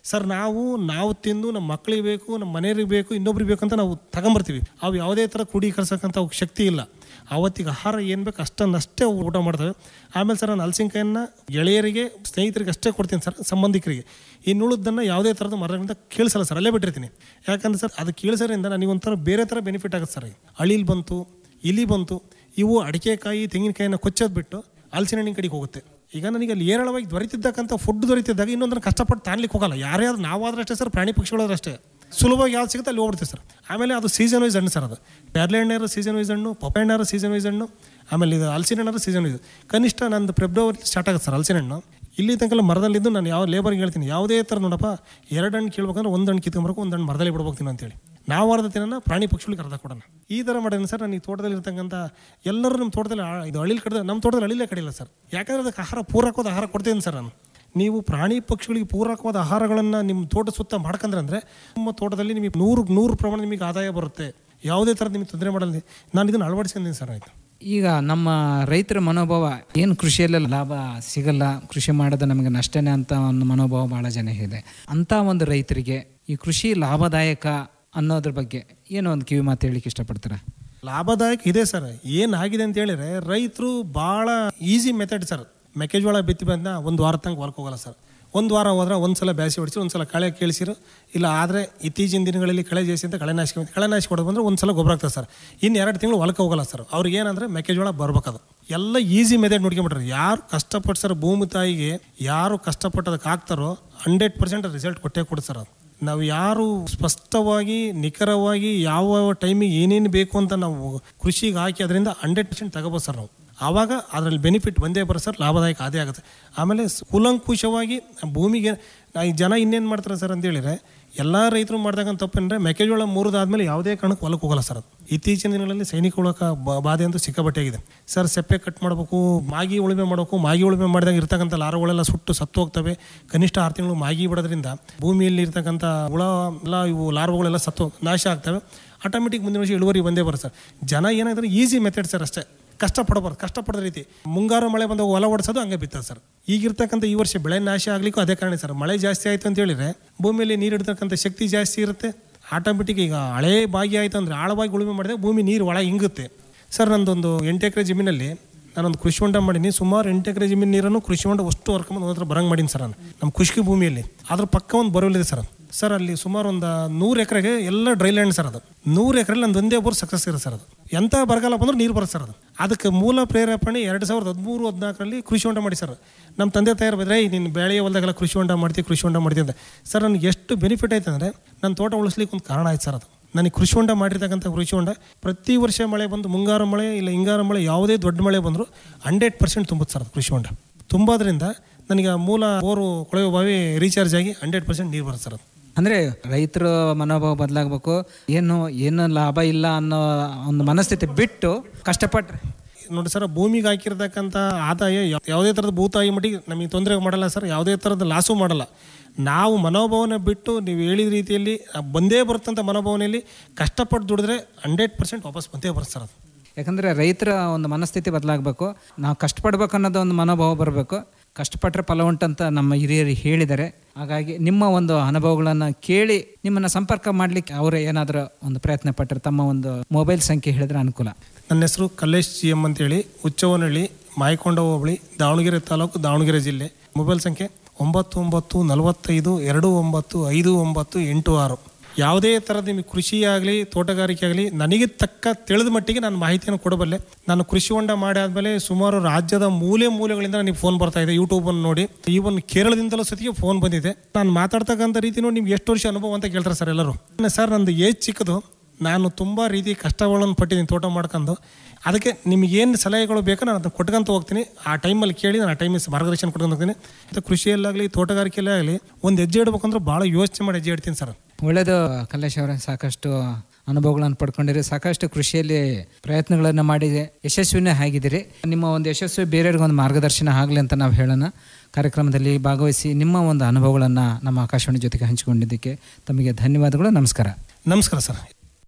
ಸರ್ ನಾವು ನಾವು ತಿಂದು ನಮ್ಮ ಮಕ್ಕಳಿಗೆ ಬೇಕು ನಮ್ಮ ಮನೆಯವ್ರಿಗೆ ಬೇಕು ಇನ್ನೊಬ್ರಿಗೆ ಬೇಕು ಅಂತ ನಾವು ತಗೊಂಬರ್ತೀವಿ ಅವು ಯಾವುದೇ ಥರ ಕ್ರೋಢೀಕರಿಸಕ್ಕಂಥ ಅವಕ್ಕೆ ಶಕ್ತಿ ಇಲ್ಲ ಅವತ್ತಿಗೆ ಆಹಾರ ಏನು ಬೇಕು ಅಷ್ಟನ್ನಷ್ಟೇ ಊಟ ಮಾಡ್ತವೆ ಆಮೇಲೆ ಸರ್ ನಾನು ಹಲಸಿನಕಾಯನ್ನ ಗೆಳೆಯರಿಗೆ ಸ್ನೇಹಿತರಿಗೆ ಅಷ್ಟೇ ಕೊಡ್ತೀನಿ ಸರ್ ಸಂಬಂಧಿಕರಿಗೆ ಇನ್ನುಳಿದನ್ನು ಯಾವುದೇ ಥರದ ಮರಗಳಿಂದ ಕೀಳ್ಸಲ್ಲ ಸರ್ ಅಲ್ಲೇ ಬಿಟ್ಟಿರ್ತೀನಿ ಯಾಕಂದ್ರೆ ಸರ್ ಅದು ಕೀಳ್ಸೋದ್ರಿಂದ ನನಗೆ ಒಂಥರ ಬೇರೆ ಥರ ಬೆನಿಫಿಟ್ ಆಗುತ್ತೆ ಸರ್ ಅಳಿಲ್ ಬಂತು ಇಲಿ ಬಂತು ಇವು ಅಡಿಕೆಕಾಯಿ ತೆಂಗಿನಕಾಯಿನ ಕೊಚ್ಚೋದು ಬಿಟ್ಟು ಹಲಸಿನ ಹಣ್ಣಿನ ಕಡೆಗೆ ಹೋಗುತ್ತೆ ಈಗ ನನಗೆ ಅಲ್ಲಿ ಏರಳವಾಗಿ ದೊರೆತಿದ್ದಕ್ಕಂಥ ಫುಡ್ ದೊರೆತಿದ್ದಾಗ ಇನ್ನೊಂದನ್ನು ಕಷ್ಟಪಟ್ಟು ತಾನ್ಲಿಕ್ಕೆ ಹೋಗಲ್ಲ ಯಾರೇ ಆದ್ರೂ ನಾವಾದ್ರೂ ಅಷ್ಟೇ ಸರ್ ಪ್ರಾಣಿ ಪಕ್ಷಿಗಳಾದ್ರೂ ಅಷ್ಟೇ ಸುಲಭವಾಗಿ ಯಾವ್ದು ಸಿಗುತ್ತೆ ಅಲ್ಲಿ ಹೋಗ್ಬಿಡ್ತೀವಿ ಸರ್ ಆಮೇಲೆ ಅದು ಸೀಸನ್ ವೈಸ್ ಹಣ್ಣು ಸರ್ ಅದು ಪ್ಯಾರ್ಲೆ ಹಣ್ಣಾರು ಸೀಸನ್ ವೈಸ್ ಹಣ್ಣು ಪಪ್ಪಾಯ ಹಣ್ಣಾರು ಸೀಸನ್ ವೈಸ್ ಹಣ್ಣು ಆಮೇಲೆ ಇದು ಹಲಸಿನ ಹಣ್ಣಾರು ಸೀಸನ್ ವೈಸ್ ಕನಿಷ್ಠ ನಂದು ಫೆಬ್ರವರಿ ಸ್ಟಾರ್ಟ್ ಆಗುತ್ತೆ ಸರ್ ಹಲಸಿನ ಹಣ್ಣು ಇಲ್ಲಿ ತನಕ ಮರದಲ್ಲಿದ್ದು ನಾನು ಯಾವ ಲೇಬರ್ಗೆ ಹೇಳ್ತೀನಿ ಯಾವುದೇ ಥರ ನೋಡಪ್ಪ ಎರಡು ಹಣ್ಣು ಕೇಳ್ಬೇಕಂದ್ರೆ ಒಂದು ಹಣ್ಣು ಕಿತ್ಕೊಂಬರ್ಬೇಕು ಒಂದು ಹಣ್ಣು ಮರದಲ್ಲಿ ಬಿಡ್ಬೇಕು ಅಂತೇಳಿ ನಾವು ಅರ್ಧ ತಿನ್ನ ಪ್ರಾಣಿ ಪಕ್ಷಿಗಳಿಗೆ ಅರ್ಧ ಕೊಡೋಣ ಈ ಥರ ಮಾಡಿದ್ರೆ ಸರ್ ನನಗೆ ತೋಟದಲ್ಲಿ ಇರ್ತಕ್ಕಂಥ ಎಲ್ಲರೂ ನಮ್ಮ ತೋಟದಲ್ಲಿ ಆ- ಇದು ಅಳಿಲ್ ಕಡ್ದ ನಮ್ಮ ತೋಟದಲ್ಲಿ ಅಳಿಲೇ ಕಡಿಲ್ಲ ಸರ್ ಯಾಕಂದ್ರೆ ಅದಕ್ಕೆ ಆಹಾರ ಪೂರಕವಾದ ಆಹಾರ ಕೊಡ್ತೀನಿ ಸರ್ ನಾನು ನೀವು ಪ್ರಾಣಿ ಪಕ್ಷಿಗಳಿಗೆ ಪೂರಕವಾದ ಆಹಾರಗಳನ್ನು ನಿಮ್ಮ ತೋಟ ಸುತ್ತ ಮಾಡ್ಕಂದ್ರೆ ಅಂದರೆ ನಿಮ್ಮ ತೋಟದಲ್ಲಿ ನಿಮಗೆ ನೂರು ನೂರು ಪ್ರಮಾಣ ನಿಮಗೆ ಆದಾಯ ಬರುತ್ತೆ ಯಾವುದೇ ಥರದ ನಿಮಗೆ ತೊಂದರೆ ಮಾಡಲ್ಲ ನಾನು ಇದನ್ನು ಅಳವಡಿಸ್ಕೊಂಡಿದ್ದೀನಿ ಸರ್ ಆಯಿತು ಈಗ ನಮ್ಮ ರೈತರ ಮನೋಭಾವ ಏನು ಕೃಷಿಯಲ್ಲಿ ಲಾಭ ಸಿಗಲ್ಲ ಕೃಷಿ ಮಾಡೋದು ನಮಗೆ ನಷ್ಟನೇ ಅಂತ ಒಂದು ಮನೋಭಾವ ಭಾಳ ಜನ ಇದೆ ಅಂಥ ಒಂದು ರೈತರಿಗೆ ಈ ಕೃಷಿ ಲಾಭದಾಯಕ ಅನ್ನೋದ್ರ ಬಗ್ಗೆ ಏನೋ ಒಂದು ಕಿವಿ ಮಾತು ಹೇಳಿಕ್ಕೆ ಇಷ್ಟಪಡ್ತಾರೆ ಲಾಭದಾಯಕ ಇದೆ ಸರ್ ಏನಾಗಿದೆ ಅಂತ ಹೇಳಿದ್ರೆ ರೈತರು ಭಾಳ ಈಸಿ ಮೆಥಡ್ ಸರ್ ಮೆಕ್ಕೆಜೋಳ ಬಿತ್ತಿ ಬಂದ ಒಂದು ವಾರ ತನಕ ಹೊಲಕ್ಕೆ ಹೋಗಲ್ಲ ಸರ್ ಒಂದು ವಾರ ಹೋದ್ರೆ ಒಂದು ಸಲ ಬ್ಯಾಸಿ ಹೊಡಿಸಿ ಒಂದು ಸಲ ಕಳೆ ಕೇಳಿಸಿರು ಇಲ್ಲ ಆದರೆ ಇತ್ತೀಚಿನ ದಿನಗಳಲ್ಲಿ ಕಳೆ ಜಾಸ್ತಿ ಅಂತ ಕಳೆನಾಶಕ ಬಂತು. ಕಳೆನಾಶಕ ಹೊಡೆದು ಬಂದ್ರೆ ಒಂದು ಸಲ ಗೊಬ್ಬರ ಆಗ್ತದೆ ಸರ್ ಇನ್ನು ಎರಡು ತಿಂಗಳು ಹೊಲಕ್ಕೆ ಹೋಗಲ್ಲ ಸರ್ ಅವ್ರಿಗೆ ಏನಂದ್ರೆ ಮೆಕ್ಕೆಜೋಳ ಬರ್ಬೇಕದು ಎಲ್ಲ ಈಸಿ ಮೆಥಡ್ ನೋಡ್ಕೊಂಬಿಟ್ರೆ ಯಾರು ಕಷ್ಟಪಟ್ಟು ಸರ್ ಭೂಮಿ ತಾಯಿಗೆ ಯಾರು ಕಷ್ಟಪಟ್ಟು ಅದಕ್ಕೆ ಹಾಕ್ತಾರೋ ಹಂಡ್ರೆಡ್ ಪರ್ಸೆಂಟ್ ರಿಸಲ್ಟ್ ಕೊಟ್ಟೇ ಕೊಡುತ್ತೆ ಸರ್ ಅದು ನಾವು ಯಾರು ಸ್ಪಷ್ಟವಾಗಿ ನಿಖರವಾಗಿ ಯಾವ ಟೈಮಿಗೆ ಏನೇನು ಬೇಕು ಅಂತ ನಾವು ಕೃಷಿಗೆ ಹಾಕಿ ಅದರಿಂದ ಹಂಡ್ರೆಡ್ ಪರ್ಸೆಂಟ್ ತಗೋಬೋದು ಸರ್ ನಾವು ಆವಾಗ ಅದರಲ್ಲಿ ಬೆನಿಫಿಟ್ ಬಂದೇ ಬರೋ ಸರ್ ಲಾಭದಾಯಕ ಅದೇ ಆಗುತ್ತೆ ಆಮೇಲೆ ಸ್- ಕೂಲಂಕುಷವಾಗಿ ಭೂಮಿಗೆ ನಾ- ಈ ಜನ ಇನ್ನೇನು ಮಾಡ್ತಾರೆ ಸರ್ ಅಂತ ಹೇಳಿದ್ರೆ ಎಲ್ಲ ರೈತರು ಮಾಡ್ತಕ್ಕಂಥ ತಪ್ಪೇನಂದ್ರೆ ಮೆಕ್ಕೆಜೋಳ ಮುರಿದಾದ್ಮೇಲೆ ಯಾವುದೇ ಕಾರಣಕ್ಕೆ ಹೊಲಕ್ಕೆ ಹೋಗಲ್ಲ ಸರ್ ಅದು ಇತ್ತೀಚಿನ ದಿನಗಳಲ್ಲಿ ಸೈನಿಕ ಉಳಕ ಬಾಧೆ ಅಂತೂ ಸಿಕ್ಕಾಪಟ್ಟೆ ಆಗಿದೆ ಸರ್ ಸೆಪ್ಪೆ ಕಟ್ ಮಾಡಬೇಕು ಮಾಗಿ ಉಳುಮೆ ಮಾಡಬೇಕು ಮಾಗಿ ಉಳುಮೆ ಮಾಡಿದಾಗ ಇರ್ತಕ್ಕಂಥ ಲಾರಗಳೆಲ್ಲ ಸುಟ್ಟು ಸತ್ತು ಹೋಗ್ತವೆ ಕನಿಷ್ಠ ಆರು ತಿಂಗಳು ಮಾಗಿ ಬಿಡೋದ್ರಿಂದ ಭೂಮಿಯಲ್ಲಿ ಇರ್ತಕ್ಕಂಥ ಹುಳ ಎಲ್ಲ ಇವು ಲಾರ್ವಗಳೆಲ್ಲ ಸತ್ತು ನಾಶ ಆಗ್ತವೆ ಆಟೋಮೆಟಿಕ್ ಮುಂದಿನ ವರ್ಷ ಇಳುವರಿ ಬಂದೇ ಬರುತ್ತೆ ಸರ್ ಜನ ಏನಾದ್ರೆ ಈಸಿ ಮೆಥಡ್ ಸರ್ ಅಷ್ಟೇ ಕಷ್ಟಪಡಬಾರ್ದು ಕಷ್ಟಪಡದ ರೀತಿ ಮುಂಗಾರು ಮಳೆ ಬಂದಾಗ ಹೊಲ ಓಡಿಸೋದು ಹಂಗೆ ಬಿತ್ತದ ಸರ್ ಈಗಿರ್ತಕ್ಕಂಥ ಈ ವರ್ಷ ಬೆಳೆ ನಾಶ ಆಗ್ಲಿಕ್ಕೂ ಅದೇ ಕಾರಣ ಸರ್ ಮಳೆ ಜಾಸ್ತಿ ಆಯಿತು ಅಂತ ಹೇಳಿದ್ರೆ ಭೂಮಿಯಲ್ಲಿ ನೀರು ಇಡ್ತಕ್ಕಂಥ ಶಕ್ತಿ ಜಾಸ್ತಿ ಇರುತ್ತೆ ಆಟೋಮೆಟಿಕ್ ಈಗ ಹಳೇ ಬಾಗಿ ಆಯಿತು ಅಂದರೆ ಆಳವಾಗಿ ಉಳುಮೆ ಮಾಡಿದಾಗ ಭೂಮಿ ನೀರು ಒಳ ಹಿಂಗುತ್ತೆ ಸರ್ ನಂದೊಂದು ಎಂಟು ಎಕರೆ ಜಮೀನಲ್ಲಿ ನಾನೊಂದು ಕೃಷಿ ಹೊಂಡ ಮಾಡೀನಿ ಸುಮಾರು ಎಂಟು ಎಕರೆ ಜಮೀನು ನೀರನ್ನು ಕೃಷಿ ಹೊಂಡ ಅಷ್ಟು ಹೊರ್ಕೊಂಬಂದು ಒಂದು ಹತ್ರ ಬರಂಗ್ ಮಾಡೀನಿ ಸರ್ ನಾನು ನಮ್ಮ ಖುಷ್ಕಿ ಭೂಮಿಯಲ್ಲಿ ಅದ್ರ ಪಕ್ಕ ಒಂದು ಬರೋಲಿದೆ ಸರ್ ಸರ್ ಅಲ್ಲಿ ಸುಮಾರು ಒಂದು ನೂರು ಎಕರೆಗೆ ಎಲ್ಲ ಡ್ರೈ ಲ್ಯಾಂಡ್ ಸರ್ ಅದು ನೂರು ಎಕರೆಲಿ ನಂದು ಒಂದೇ ಬೋರ್ ಸಕ್ಸಸ್ ಇರುತ್ತೆ ಸರ್ ಅದು ಎಂಥ ಬರಗಾಲ ಬಂದ್ರೆ ನೀರು ಬರುತ್ತೆ ಸರ್ ಅದು ಅದಕ್ಕೆ ಮೂಲ ಪ್ರೇರೇಪಣೆ ಎರಡು ಸಾವಿರದ ಹದಿಮೂರು ಹದಿನಾಲ್ಕರಲ್ಲಿ ಕೃಷಿ ಹೊಂಡ ಮಾಡಿ ಸರ್ ನಮ್ಮ ತಂದೆ ತಾಯಿರು ಬಂದರೆ ನೀನು ಬೆಳೆಯ ಹೊಲದಾಗೆಲ್ಲ ಕೃಷಿ ಹೊಂಡ ಮಾಡ್ತೀವಿ ಕೃಷಿ ಹೊಂಡ ಮಾಡ್ತೀವಿ ಅಂತ ಸರ್ ನನಗೆ ಎಷ್ಟು ಬೆನಿಫಿಟ್ ಆಯ್ತು ಅಂದರೆ ನನ್ನ ತೋಟ ಉಳಿಸ್ಲಿಕ್ಕೆ ಒಂದು ಕಾರಣ ಆಯ್ತು ಸರ್ ಅದು ನನಗೆ ಕೃಷಿ ಹೊಂಡ ಮಾಡಿರ್ತಕ್ಕಂಥ ಕೃಷಿ ಹೊಂಡ ಪ್ರತಿ ವರ್ಷ ಮಳೆ ಬಂದು ಮುಂಗಾರು ಮಳೆ ಇಲ್ಲ ಹಿಂಗಾರು ಮಳೆ ಯಾವುದೇ ದೊಡ್ಡ ಮಳೆ ಬಂದರೂ ಹಂಡ್ರೆಡ್ ಪರ್ಸೆಂಟ್ ತುಂಬುತ್ತೆ ಸರ್ ಅದು ಕೃಷಿ ಹೊಂಡ ತುಂಬೋದ್ರಿಂದ ನನಗೆ ಆ ಮೂಲ ಬೋರು ಕೊಳವೆ ಬಾವಿ ರೀಚಾರ್ಜ್ ಆಗಿ ಹಂಡ್ರೆಡ್ ಪರ್ಸೆಂಟ್ ನೀರು ಬರುತ್ತೆ ಸರ್ ಅದು ಅಂದರೆ ರೈತರ ಮನೋಭಾವ ಬದಲಾಗಬೇಕು ಏನು ಏನು ಲಾಭ ಇಲ್ಲ ಅನ್ನೋ ಒಂದು ಮನಸ್ಥಿತಿ ಬಿಟ್ಟು ಕಷ್ಟಪಟ್ಟರೆ ನೋಡಿ ಸರ್ ಭೂಮಿಗೆ ಹಾಕಿರ್ತಕ್ಕಂಥ ಆದಾಯ ಯಾವ- ಯಾವುದೇ ಥರದ ಭೂತಾಯಿ ಮಟ್ಟಿಗೆ ನಮಗೆ ತೊಂದರೆ ಮಾಡಲ್ಲ ಸರ್ ಯಾವುದೇ ಥರದ ಲಾಸು ಮಾಡಲ್ಲ ನಾವು ಮನೋಭಾವನೆ ಬಿಟ್ಟು ನೀವು ಹೇಳಿದ ರೀತಿಯಲ್ಲಿ ಆ ಬಂದೇ ಬರುತ್ತಂಥ ಮನೋಭಾವನೆಯಲ್ಲಿ ಕಷ್ಟಪಟ್ಟು ದುಡಿದ್ರೆ ಹಂಡ್ರೆಡ್ ಪರ್ಸೆಂಟ್ ವಾಪಸ್ ಬಂದೇ ಬರುತ್ತೆ ಸರ್ ಅದು ಯಾಕಂದರೆ ರೈತರ ಒಂದು ಮನಸ್ಥಿತಿ ಬದಲಾಗಬೇಕು ನಾವು ಕಷ್ಟಪಡ್ಬೇಕು ಅನ್ನೋದು ಒಂದು ಮನೋಭಾವ ಬರಬೇಕು ಕಷ್ಟಪಟ್ಟರೆ ಫಲ ಉಂಟಂತ ನಮ್ಮ ಹಿರಿಯರು ಹೇಳಿದ್ದಾರೆ ಹಾಗಾಗಿ ನಿಮ್ಮ ಒಂದು ಅನುಭವಗಳನ್ನು ಕೇಳಿ ನಿಮ್ಮನ್ನು ಸಂಪರ್ಕ ಮಾಡಲಿಕ್ಕೆ ಅವರು ಏನಾದರೂ ಒಂದು ಪ್ರಯತ್ನ ಪಟ್ಟರೆ ತಮ್ಮ ಒಂದು ಮೊಬೈಲ್ ಸಂಖ್ಯೆ ಹೇಳಿದ್ರೆ ಅನುಕೂಲ ನನ್ನ ಹೆಸರು ಕಲ್ಲೇಶ್ ಜಿ ಎಂ ಅಂತೇಳಿ ಹುಚ್ಚವನಹಳ್ಳಿ ಮಾಯಕೊಂಡ ಹೋಬಳಿ ದಾವಣಗೆರೆ ತಾಲೂಕು ದಾವಣಗೆರೆ ಜಿಲ್ಲೆ ಮೊಬೈಲ್ ಸಂಖ್ಯೆ ಒಂಬತ್ತು ಒಂಬತ್ತು ನಲವತ್ತೈದು ಎರಡು ಒಂಬತ್ತು ಐದು ಒಂಬತ್ತು ಎಂಟು ಆರು ಯಾವುದೇ ಥರದ ನಿಮಗೆ ಕೃಷಿ ಆಗಲಿ ತೋಟಗಾರಿಕೆ ಆಗಲಿ ನನಗೆ ತಕ್ಕ ತಿಳಿದ ಮಟ್ಟಿಗೆ ನಾನು ಮಾಹಿತಿಯನ್ನು ಕೊಡಬಲ್ಲೆ ನಾನು ಕೃಷಿ ಹೊಂಡ ಮಾಡಿ ಆದಮೇಲೆ ಸುಮಾರು ರಾಜ್ಯದ ಮೂಲೆ ಮೂಲೆಗಳಿಂದ ನನಗೆ ಫೋನ್ ಬರ್ತಾ ಇದೆ ಯೂಟ್ಯೂಬನ್ನು ನೋಡಿ ಈವನ್ ಕೇರಳದಿಂದಲೂ ಸತಿಗೆ ಫೋನ್ ಬಂದಿದೆ ನಾನು ಮಾತಾಡ್ತಕ್ಕಂಥ ರೀತಿ ನೋಡಿ ನಿಮ್ಗೆ ಎಷ್ಟು ವರ್ಷ ಅನುಭವ ಅಂತ ಕೇಳ್ತಾರೆ ಸರ್ ಎಲ್ಲರೂ ಸರ್ ನಂದು ಏಜ್ ಚಿಕ್ಕದು ನಾನು ತುಂಬ ರೀತಿ ಕಷ್ಟಗಳನ್ನು ಪಟ್ಟಿದ್ದೀನಿ ತೋಟ ಮಾಡ್ಕೊಂಡು ಅದಕ್ಕೆ ನಿಮಗೇನು ಸಲಹೆಗಳು ಬೇಕೋ ನಾನು ಅದನ್ನು ಕೊಟ್ಕೊಂತ ಹೋಗ್ತೀನಿ ಆ ಟೈಮಲ್ಲಿ ಕೇಳಿ ನಾನು ಆ ಟೈಮಿಗೆ ಮಾರ್ಗದರ್ಶನ ಕೊಟ್ಕೊಂಡು ಹೋಗ್ತೀನಿ ಮತ್ತು ಕೃಷಿಯಲ್ಲಾಗಲಿ ತೋಟಗಾರಿಕೆಯಲ್ಲೇ ಆಗಲಿ ಒಂದು ಹೆಜ್ಜೆ ಇಡ್ಬೇಕಂದ್ರೆ ಭಾಳ ಯೋಚನೆ ಮಾಡಿ ಹೆಜ್ಜೆ ಇಡ್ತೀನಿ ಸರ್ ಒಳ್ಳೆಯದು ಕಲ್ಲೇಶ್ ಅವರೇ ಸಾಕಷ್ಟು ಅನುಭವಗಳನ್ನು ಪಡ್ಕೊಂಡಿರಿ ಸಾಕಷ್ಟು ಕೃಷಿಯಲ್ಲಿ ಪ್ರಯತ್ನಗಳನ್ನು ಮಾಡಿ ಯಶಸ್ವಿನೇ ಆಗಿದ್ದೀರಿ ನಿಮ್ಮ ಒಂದು ಯಶಸ್ವಿ ಬೇರೆಯವ್ರಿಗೆ ಒಂದು ಮಾರ್ಗದರ್ಶನ ಆಗಲಿ ಅಂತ ನಾವು ಹೇಳೋಣ ಕಾರ್ಯಕ್ರಮದಲ್ಲಿ ಭಾಗವಹಿಸಿ ನಿಮ್ಮ ಒಂದು ಅನುಭವಗಳನ್ನು ನಮ್ಮ ಆಕಾಶವಾಣಿ ಜೊತೆಗೆ ಹಂಚಿಕೊಂಡಿದ್ದಕ್ಕೆ ತಮಗೆ ಧನ್ಯವಾದಗಳು ನಮಸ್ಕಾರ ನಮಸ್ಕಾರ ಸರ್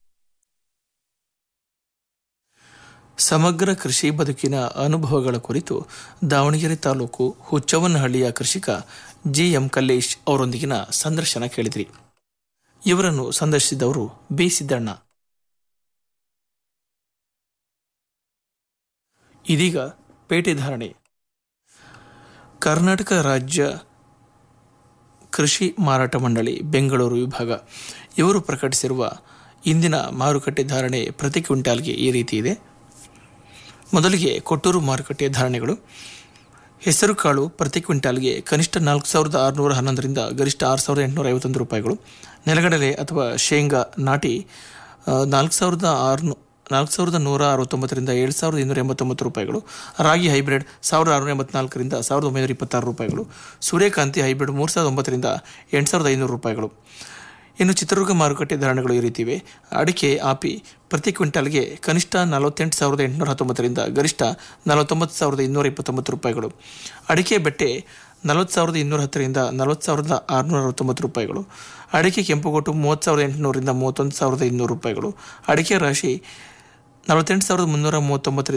ಸಮಗ್ರ ಕೃಷಿ ಬದುಕಿನ ಅನುಭವಗಳ ಕುರಿತು ದಾವಣಗೆರೆ ತಾಲೂಕು ಹುಚ್ಚವ್ವನಹಳ್ಳಿಯ ಕೃಷಿಕ ಜಿ ಎಂ ಕಲ್ಲೇಶ್ ಅವರೊಂದಿಗಿನ ಸಂದರ್ಶನ ಕೇಳಿದ್ರಿ ಇವರನ್ನು ಸಂದರ್ಶಿಸಿದವರು ಬಿ ಸಿದ್ದಣ್ಣ ಇದೀಗ ಪೇಟೆ ಧಾರಣೆ ಕರ್ನಾಟಕ ರಾಜ್ಯ ಕೃಷಿ ಮಾರಾಟ ಮಂಡಳಿ ಬೆಂಗಳೂರು ವಿಭಾಗ ಇವರು ಪ್ರಕಟಿಸಿರುವ ಇಂದಿನ ಮಾರುಕಟ್ಟೆ ಧಾರಣೆ ಪ್ರತಿ ಕ್ವಿಂಟಾಲ್ಗೆ ಈ ರೀತಿ ಇದೆ ಮೊದಲಿಗೆ ಕೊಟ್ಟೂರು ಮಾರುಕಟ್ಟೆ ಧಾರಣೆಗಳು ಹೆಸರುಕಾಳು ಪ್ರತಿ ಕ್ವಿಂಟಾಲ್ಗೆ ಕನಿಷ್ಠ ನಾಲ್ಕು ಸಾವಿರದ ಆರುನೂರ ಹನ್ನೊಂದರಿಂದ ಗರಿಷ್ಠ ಆರು ಸಾವಿರದ ಎಂಟುನೂರ ಐವತ್ತೊಂದು ರೂಪಾಯಿಗಳು ನೆಲಗಡಲೆ ಅಥವಾ ಶೇಂಗಾ ನಾಟಿ ಆ, ನಾಲ್ಕು ಸಾವಿರದ ಆರುನೂ ನಾಲ್ಕು ಸಾವಿರದ ನೂರ ಅರವತ್ತೊಂಬತ್ತರಿಂದ ಏಳು ಸಾವಿರದ ಇನ್ನೂರ ಎಂಬತ್ತೊಂಬತ್ತು ರೂಪಾಯಿಗಳು ರಾಗಿ ಹೈಬ್ರಿಡ್ ಸಾವಿರದ ಆರುನೂರ ಎಂಬತ್ನಾಲ್ಕರಿಂದ ಸಾವಿರದ ಒಂಬೈನೂರ ಇಪ್ಪತ್ತಾರು ರೂಪಾಯಿಗಳು ಸೂರ್ಯಕಾಂತಿ ಹೈಬ್ರಿಡ್ ಮೂರು ಸಾವಿರದ ಒಂಬತ್ತರಿಂದ ಎಂಟು ಸಾವಿರದ ಐನೂರು ರೂಪಾಯಿಗಳು ಇನ್ನು ಚಿತ್ರದುರ್ಗ ಮಾರುಕಟ್ಟೆ ಧಾರಣೆಗಳು ಈ ರೀತಿ ಇವೆ ಅಡಿಕೆ ಆಪಿ ಪ್ರತಿ ಕ್ವಿಂಟಾಲ್ಗೆ ಕನಿಷ್ಠ ನಲವತ್ತೆಂಟು ಸಾವಿರದ ಎಂಟುನೂರ ಹತ್ತೊಂಬತ್ತರಿಂದ ಗರಿಷ್ಠ ನಲವತ್ತೊಂಬತ್ತು ಸಾವಿರದ ಇನ್ನೂರ ಇಪ್ಪತ್ತೊಂಬತ್ತು ರೂಪಾಯಿಗಳು ಅಡಿಕೆ ಬೆಟ್ಟೆ ನಲವತ್ತು ಸಾವಿರದ ಇನ್ನೂರ ಹತ್ತರಿಂದ ನಲವತ್ತು ಸಾವಿರದ ಆರುನೂರ ಅರವತ್ತೊಂಬತ್ತು ರೂಪಾಯಿಗಳು ಅಡಿಕೆ ಕೆಂಪುಗೋಟು ಮೂವತ್ತು ಸಾವಿರದ ಎಂಟುನೂರಿಂದ ಮೂವತ್ತೊಂದು ಸಾವಿರದ ಇನ್ನೂರು ರೂಪಾಯಿಗಳು ಅಡಿಕೆ ರಾಶಿ ನಲವತ್ತೆಂಟು ಸಾವಿರದ ಮುನ್ನೂರ ಮೂವತ್ತೊಂಬತ್ತರಿಂದ